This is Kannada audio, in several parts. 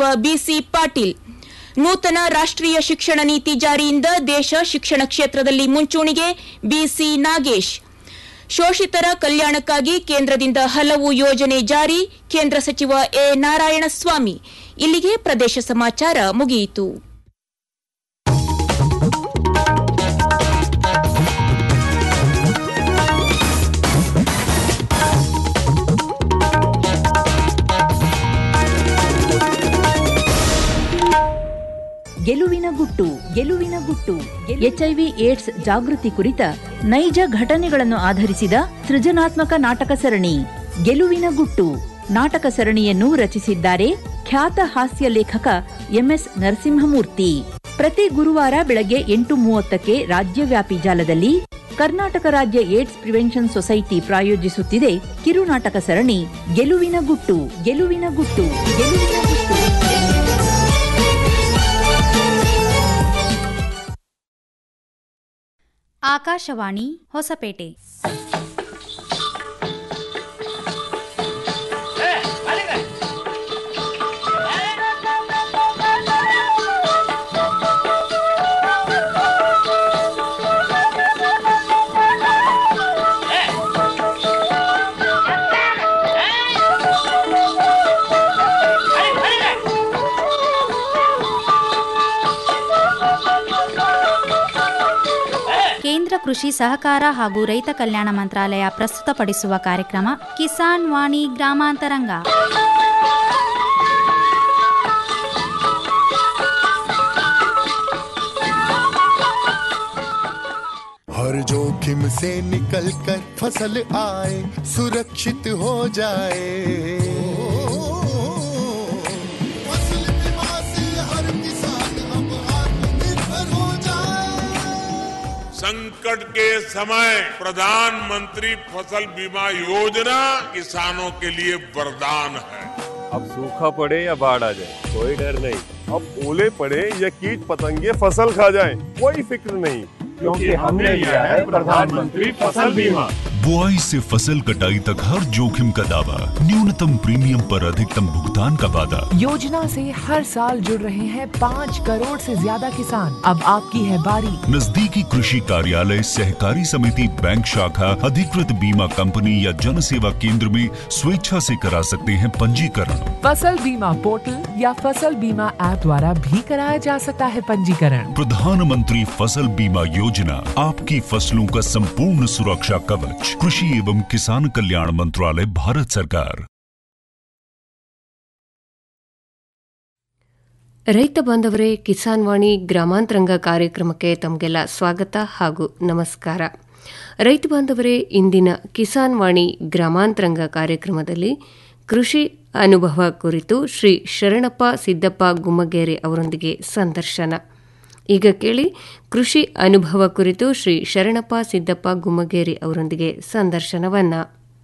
ಸಚಿವ ಬಿಸಿ ಪಾಟೀಲ್ ನೂತನ ರಾಷ್ಟ್ರೀಯ ಶಿಕ್ಷಣ ನೀತಿ ಜಾರಿಯಿಂದ ದೇಶ ಶಿಕ್ಷಣ ಕ್ಷೇತ್ರದಲ್ಲಿ ಮುಂಚೂಣಿಗೆ ಬಿಸಿ ನಾಗೇಶ್ ಶೋಷಿತರ ಕಲ್ಯಾಣಕ್ಕಾಗಿ ಕೇಂದ್ರದಿಂದ ಹಲವು ಯೋಜನೆ ಜಾರಿ ಕೇಂದ್ರ ಸಚಿವ ಎ ನಾರಾಯಣಸ್ವಾಮಿ ಇಲ್ಲಿಗೆ ಪ್ರದೇಶ ಸಮಾಚಾರ ಮುಗಿಯಿತು ಗೆಲುವಿನ ಗುಟ್ಟು ಗೆಲುವಿನ ಗುಟ್ಟು ಎಚ್ಐವಿ ಏಡ್ಸ್ ಜಾಗೃತಿ ಕುರಿತ ನೈಜ ಘಟನೆಗಳನ್ನು ಆಧರಿಸಿದ ಸೃಜನಾತ್ಮಕ ನಾಟಕ ಸರಣಿ ಗೆಲುವಿನ ಗುಟ್ಟು ನಾಟಕ ಸರಣಿಯನ್ನು ರಚಿಸಿದ್ದಾರೆ ಖ್ಯಾತ ಹಾಸ್ಯ ಲೇಖಕ ಎಂಎಸ್ ನರಸಿಂಹಮೂರ್ತಿ ಪ್ರತಿ ಗುರುವಾರ ಬೆಳಗ್ಗೆ ಎಂಟು ಮೂವತ್ತಕ್ಕೆ ರಾಜ್ಯವ್ಯಾಪಿ ಜಾಲದಲ್ಲಿ ಕರ್ನಾಟಕ ರಾಜ್ಯ ಏಡ್ಸ್ ಪ್ರಿವೆನ್ಷನ್ ಸೊಸೈಟಿ ಪ್ರಾಯೋಜಿಸುತ್ತಿದೆ ಕಿರುನಾಟಕ ಸರಣಿ ಗೆಲುವಿನ ಗುಟ್ಟು ಗೆಲುವಿನ ಗುಟ್ಟು ಗೆಲುವಿನ ಗುಟ್ಟು ಆಕಾಶವಾಣಿ ಹೊಸಪೇಟೆ ಕೇಂದ್ರ ಕೃಷಿ ಸಹಕಾರ ಹಾಗೂ ರೈತ ಕಲ್ಯಾಣ ಮಂತ್ರಾಲಯ ಪ್ರಸ್ತುತಪಡಿಸುವ ಕಾರ್ಯಕ್ರಮ ಕಿಸಾನ್ ವಾಣಿ ಗ್ರಾಮಾಂತರಂಗ हर जोखिम से निकल कर फसल आए सुरक्षित हो जाए फसल बीमा से हर किसान अब आत्मनिर्भर हो जाए संकट के समय प्रधानमंत्री फसल बीमा योजना किसानों के लिए वरदान है अब सूखा पड़े या बाढ़ आ जाए कोई डर नहीं अब ओले पड़े या कीट पतंगे फसल खा जाए कोई फिक्र नहीं क्योंकि हमने लिया है प्रधानमंत्री फसल बीमा बुआई से फसल कटाई तक हर जोखिम का दावा न्यूनतम प्रीमियम पर अधिकतम भुगतान का वादा योजना से हर साल जुड़ रहे हैं पाँच करोड़ से ज्यादा किसान अब आपकी है बारी नजदीकी कृषि कार्यालय सहकारी समिति बैंक शाखा अधिकृत बीमा कंपनी या जन सेवा केंद्र में स्वेच्छा से करा सकते हैं पंजीकरण फसल बीमा पोर्टल या फसल बीमा ऐप द्वारा भी कराया जा सकता है पंजीकरण प्रधानमंत्री फसल बीमा योजना आपकी फसलों का संपूर्ण सुरक्षा कवच कृषि एवं किसान कल्याण मंत्रालय भारत सरकार ರೈತ ಬಾಂಧವರೇ ಕಿಸಾನ್ ವಾಣಿ ಗ್ರಾಮಾಂತರಂಗ ಕಾರ್ಯಕ್ರಮಕ್ಕೆ ತಮಗೆಲ್ಲ ಸ್ವಾಗತ ಹಾಗೂ ನಮಸ್ಕಾರ ರೈತ ಬಾಂಧವರೇ ಇಂದಿನ ಕಿಸಾನ್ ವಾಣಿ ಗ್ರಾಮಾಂತರಂಗ ಕಾರ್ಯಕ್ರಮದಲ್ಲಿ ಕೃಷಿ ಅನುಭವ ಕುರಿತು ಶ್ರೀ ಶರಣಪ್ಪ ಸಿದ್ದಪ್ಪ ಗುಮ್ಮಗೇರೆ ಅವರೊಂದಿಗೆ ಸಂದರ್ಶನ ಈಗ ಕೇಳಿ ಕೃಷಿ ಅನುಭವ ಕುರಿತು ಶ್ರೀ ಶರಣಪ್ಪ ಸಿದ್ದಪ್ಪ ಗುಮ್ಮಗೇರಿ ಅವರೊಂದಿಗೆ ಸಂದರ್ಶನವನ್ನ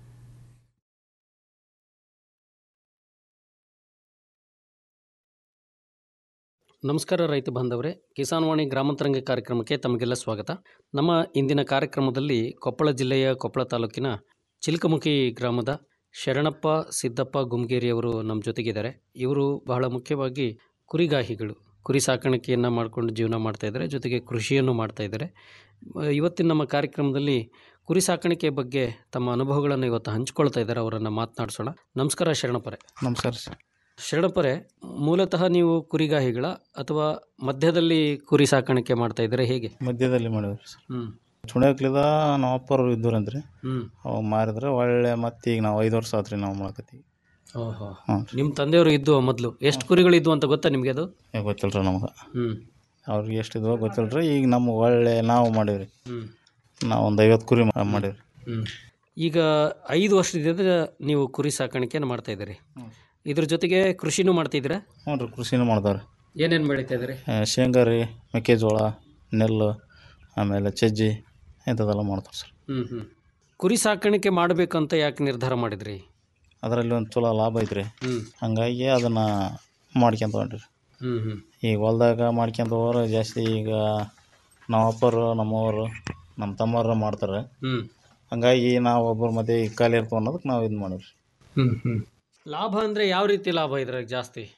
ನಮಸ್ಕಾರ ರೈತ ಬಾಂಧವರೇ ಕಿಸಾನ್ ವಾಣಿ ಗ್ರಾಮಾಂತರಂಗ ಕಾರ್ಯಕ್ರಮಕ್ಕೆ ತಮಗೆಲ್ಲ ಸ್ವಾಗತ ನಮ್ಮ ಇಂದಿನ ಕಾರ್ಯಕ್ರಮದಲ್ಲಿ ಕೊಪ್ಪಳ ಜಿಲ್ಲೆಯ ಕೊಪ್ಪಳ ತಾಲೂಕಿನ ಚಿಲ್ಕಮುಖಿ ಗ್ರಾಮದ ಶರಣಪ್ಪ ಸಿದ್ದಪ್ಪ ಗುಮ್ಗೇರಿ ಅವರು ನಮ್ಮ ಜೊತೆಗಿದ್ದಾರೆ ಇವರು ಬಹಳ ಮುಖ್ಯವಾಗಿ ಕುರಿಗಾಹಿಗಳು ಕುರಿ ಸಾಕಾಣಿಕೆಯನ್ನು ಮಾಡಿಕೊಂಡು ಜೀವನ ಮಾಡ್ತಾ ಇದ್ದಾರೆ ಜೊತೆಗೆ ಕೃಷಿಯನ್ನು ಮಾಡ್ತಾ ಇದ್ದಾರೆ ಅಹ್, ಇವತ್ತಿನ ನಮ್ಮ ಕಾರ್ಯಕ್ರಮದಲ್ಲಿ ಕುರಿ ಸಾಕಾಣಿಕೆ ಬಗ್ಗೆ ತಮ್ಮ ಅನುಭವಗಳನ್ನು ಇವತ್ತು ಹಂಚ್ಕೊಳ್ತಾ ಇದ್ದಾರೆ ಅವರನ್ನು ಮಾತನಾಡಿಸೋಣ ನಮಸ್ಕಾರ ಶರಣಪ್ಪರೇ ನಮಸ್ಕಾರ ಸರ್ ಶರಣಪ್ಪರೇ ಮೂಲತಃ ನೀವು ಕುರಿಗಾಹಿಗಳ ಅಥವಾ ಮಧ್ಯದಲ್ಲಿ ಕುರಿ ಸಾಕಾಣಿಕೆ ಮಾಡ್ತಾ ಇದ್ದಾರೆ ಹೇಗೆ ಮಧ್ಯದಲ್ಲಿ ಮಾಡಿದ್ರಿ ಸರ್ ಹ್ಮ್ ಚುಣಕ್ಲಿದ ನಮ್ಮ ಅಪ್ಪರು ಇದ್ದೂರಂತ್ರಿ ಹ್ಮ್ ಅವು ಮಾರಿದ್ರೆ ಒಳ್ಳೆ ಮತ್ತೆ ಈಗ ನಾವು ಐದು ವರ್ಷ ಆತ್ರಿ ನಾವು ಮಾಡಕತ್ತೀವಿ ಓಹೋ ಹ್ಞೂ ನಿಮ್ಮ ತಂದೆಯವರು ಇದ್ದು ಮೊದಲು ಎಷ್ಟು ಕುರಿಗಳಿದ್ವು ಅಂತ ಗೊತ್ತಾ ನಿಮಗೆ ಅದು ರೀ ಗೊತ್ತಿಲ್ಲ ರೀ ನಮ್ಗೆ ಹ್ಮ್ ಅವ್ರಿಗೆ ಎಷ್ಟಿದ್ವೋ ಗೊತ್ತಿಲ್ಲ ರೀ ಈಗ ನಮ್ಗೆ ಒಳ್ಳೆ ನಾವು ಮಾಡೀವಿ ಹ್ಮ್ ನಾವು ಒಂದು ಐವತ್ತು ಕುರಿ ಮಾ- ಮಾಡೀವಿ ಹ್ಮ್ ಈಗ ಐದು ವರ್ಷದಿಂದ ನೀವು ಕುರಿ ಸಾಕಾಣಿಕೆಯನ್ನು ಮಾಡ್ತಾ ಇದ್ದೀರಿ ಇದ್ರ ಜೊತೆಗೆ ಕೃಷಿನೂ ಮಾಡ್ತಿದ್ದೀರಾ ಹ್ಞೂ ರೀ ಕೃಷಿನೂ ಮಾಡ್ತಾವ್ರಿ ಏನೇನು ಬೆಳೀತಾ ಇದ್ದೀರಿ ಶೇಂಗಾ ರೀ ಮೆಕ್ಕೆಜೋಳ ನೆಲ್ಲು ಆಮೇಲೆ ಸಜ್ಜಿ ಇಂಥದ್ದೆಲ್ಲ ಮಾಡ್ತಾರೆ ಸರ್ ಹ್ಮ್ ಹ್ಮ್ ಕುರಿ ಸಾಕಾಣಿಕೆ ಮಾಡಬೇಕಂತ ಯಾಕೆ ನಿರ್ಧಾರ ಮಾಡಿದ್ರಿ ಅದರಲ್ಲಿ ಒಂದು ಚಲೋ ಲಾಭ ಐತ್ರಿ ಹ್ಮ್ ಹಂಗಾಗಿ ಅದನ್ನು ಮಾಡ್ಕೊಂತ ಹೊಂಟ್ರಿ ಹ್ಮ್ ಹ್ಮ್ ಈಗ ಹೊಲ್ದಾಗ ಮಾಡ್ಕೊಂತ ಹೋದ್ರೆ ಜಾಸ್ತಿ ಈಗ ನಮ್ಮ ಅಪ್ಪರು ನಮ್ಮವರು ನಮ್ಮ ತಮ್ಮರು ಮಾಡ್ತಾರೆ ಹ್ಮ್ ಹಂಗಾಗಿ ನಾವು ಒಬ್ಬರ ಮಧ್ಯೆ ಈಗ ಖಾಲಿ ಇರ್ತೀವಿ ಅನ್ನೋದಕ್ಕೆ ನಾವು ಇದು ಮಾಡಿವ್ರಿ ಹ್ಮ್ ಹ್ಮ್ ಲಾಭ ಅಂದ್ರೆ ಯಾವ ರೀತಿ ಲಾಭ ಇದ್ರಾಗ ಜಾಸ್ತಿ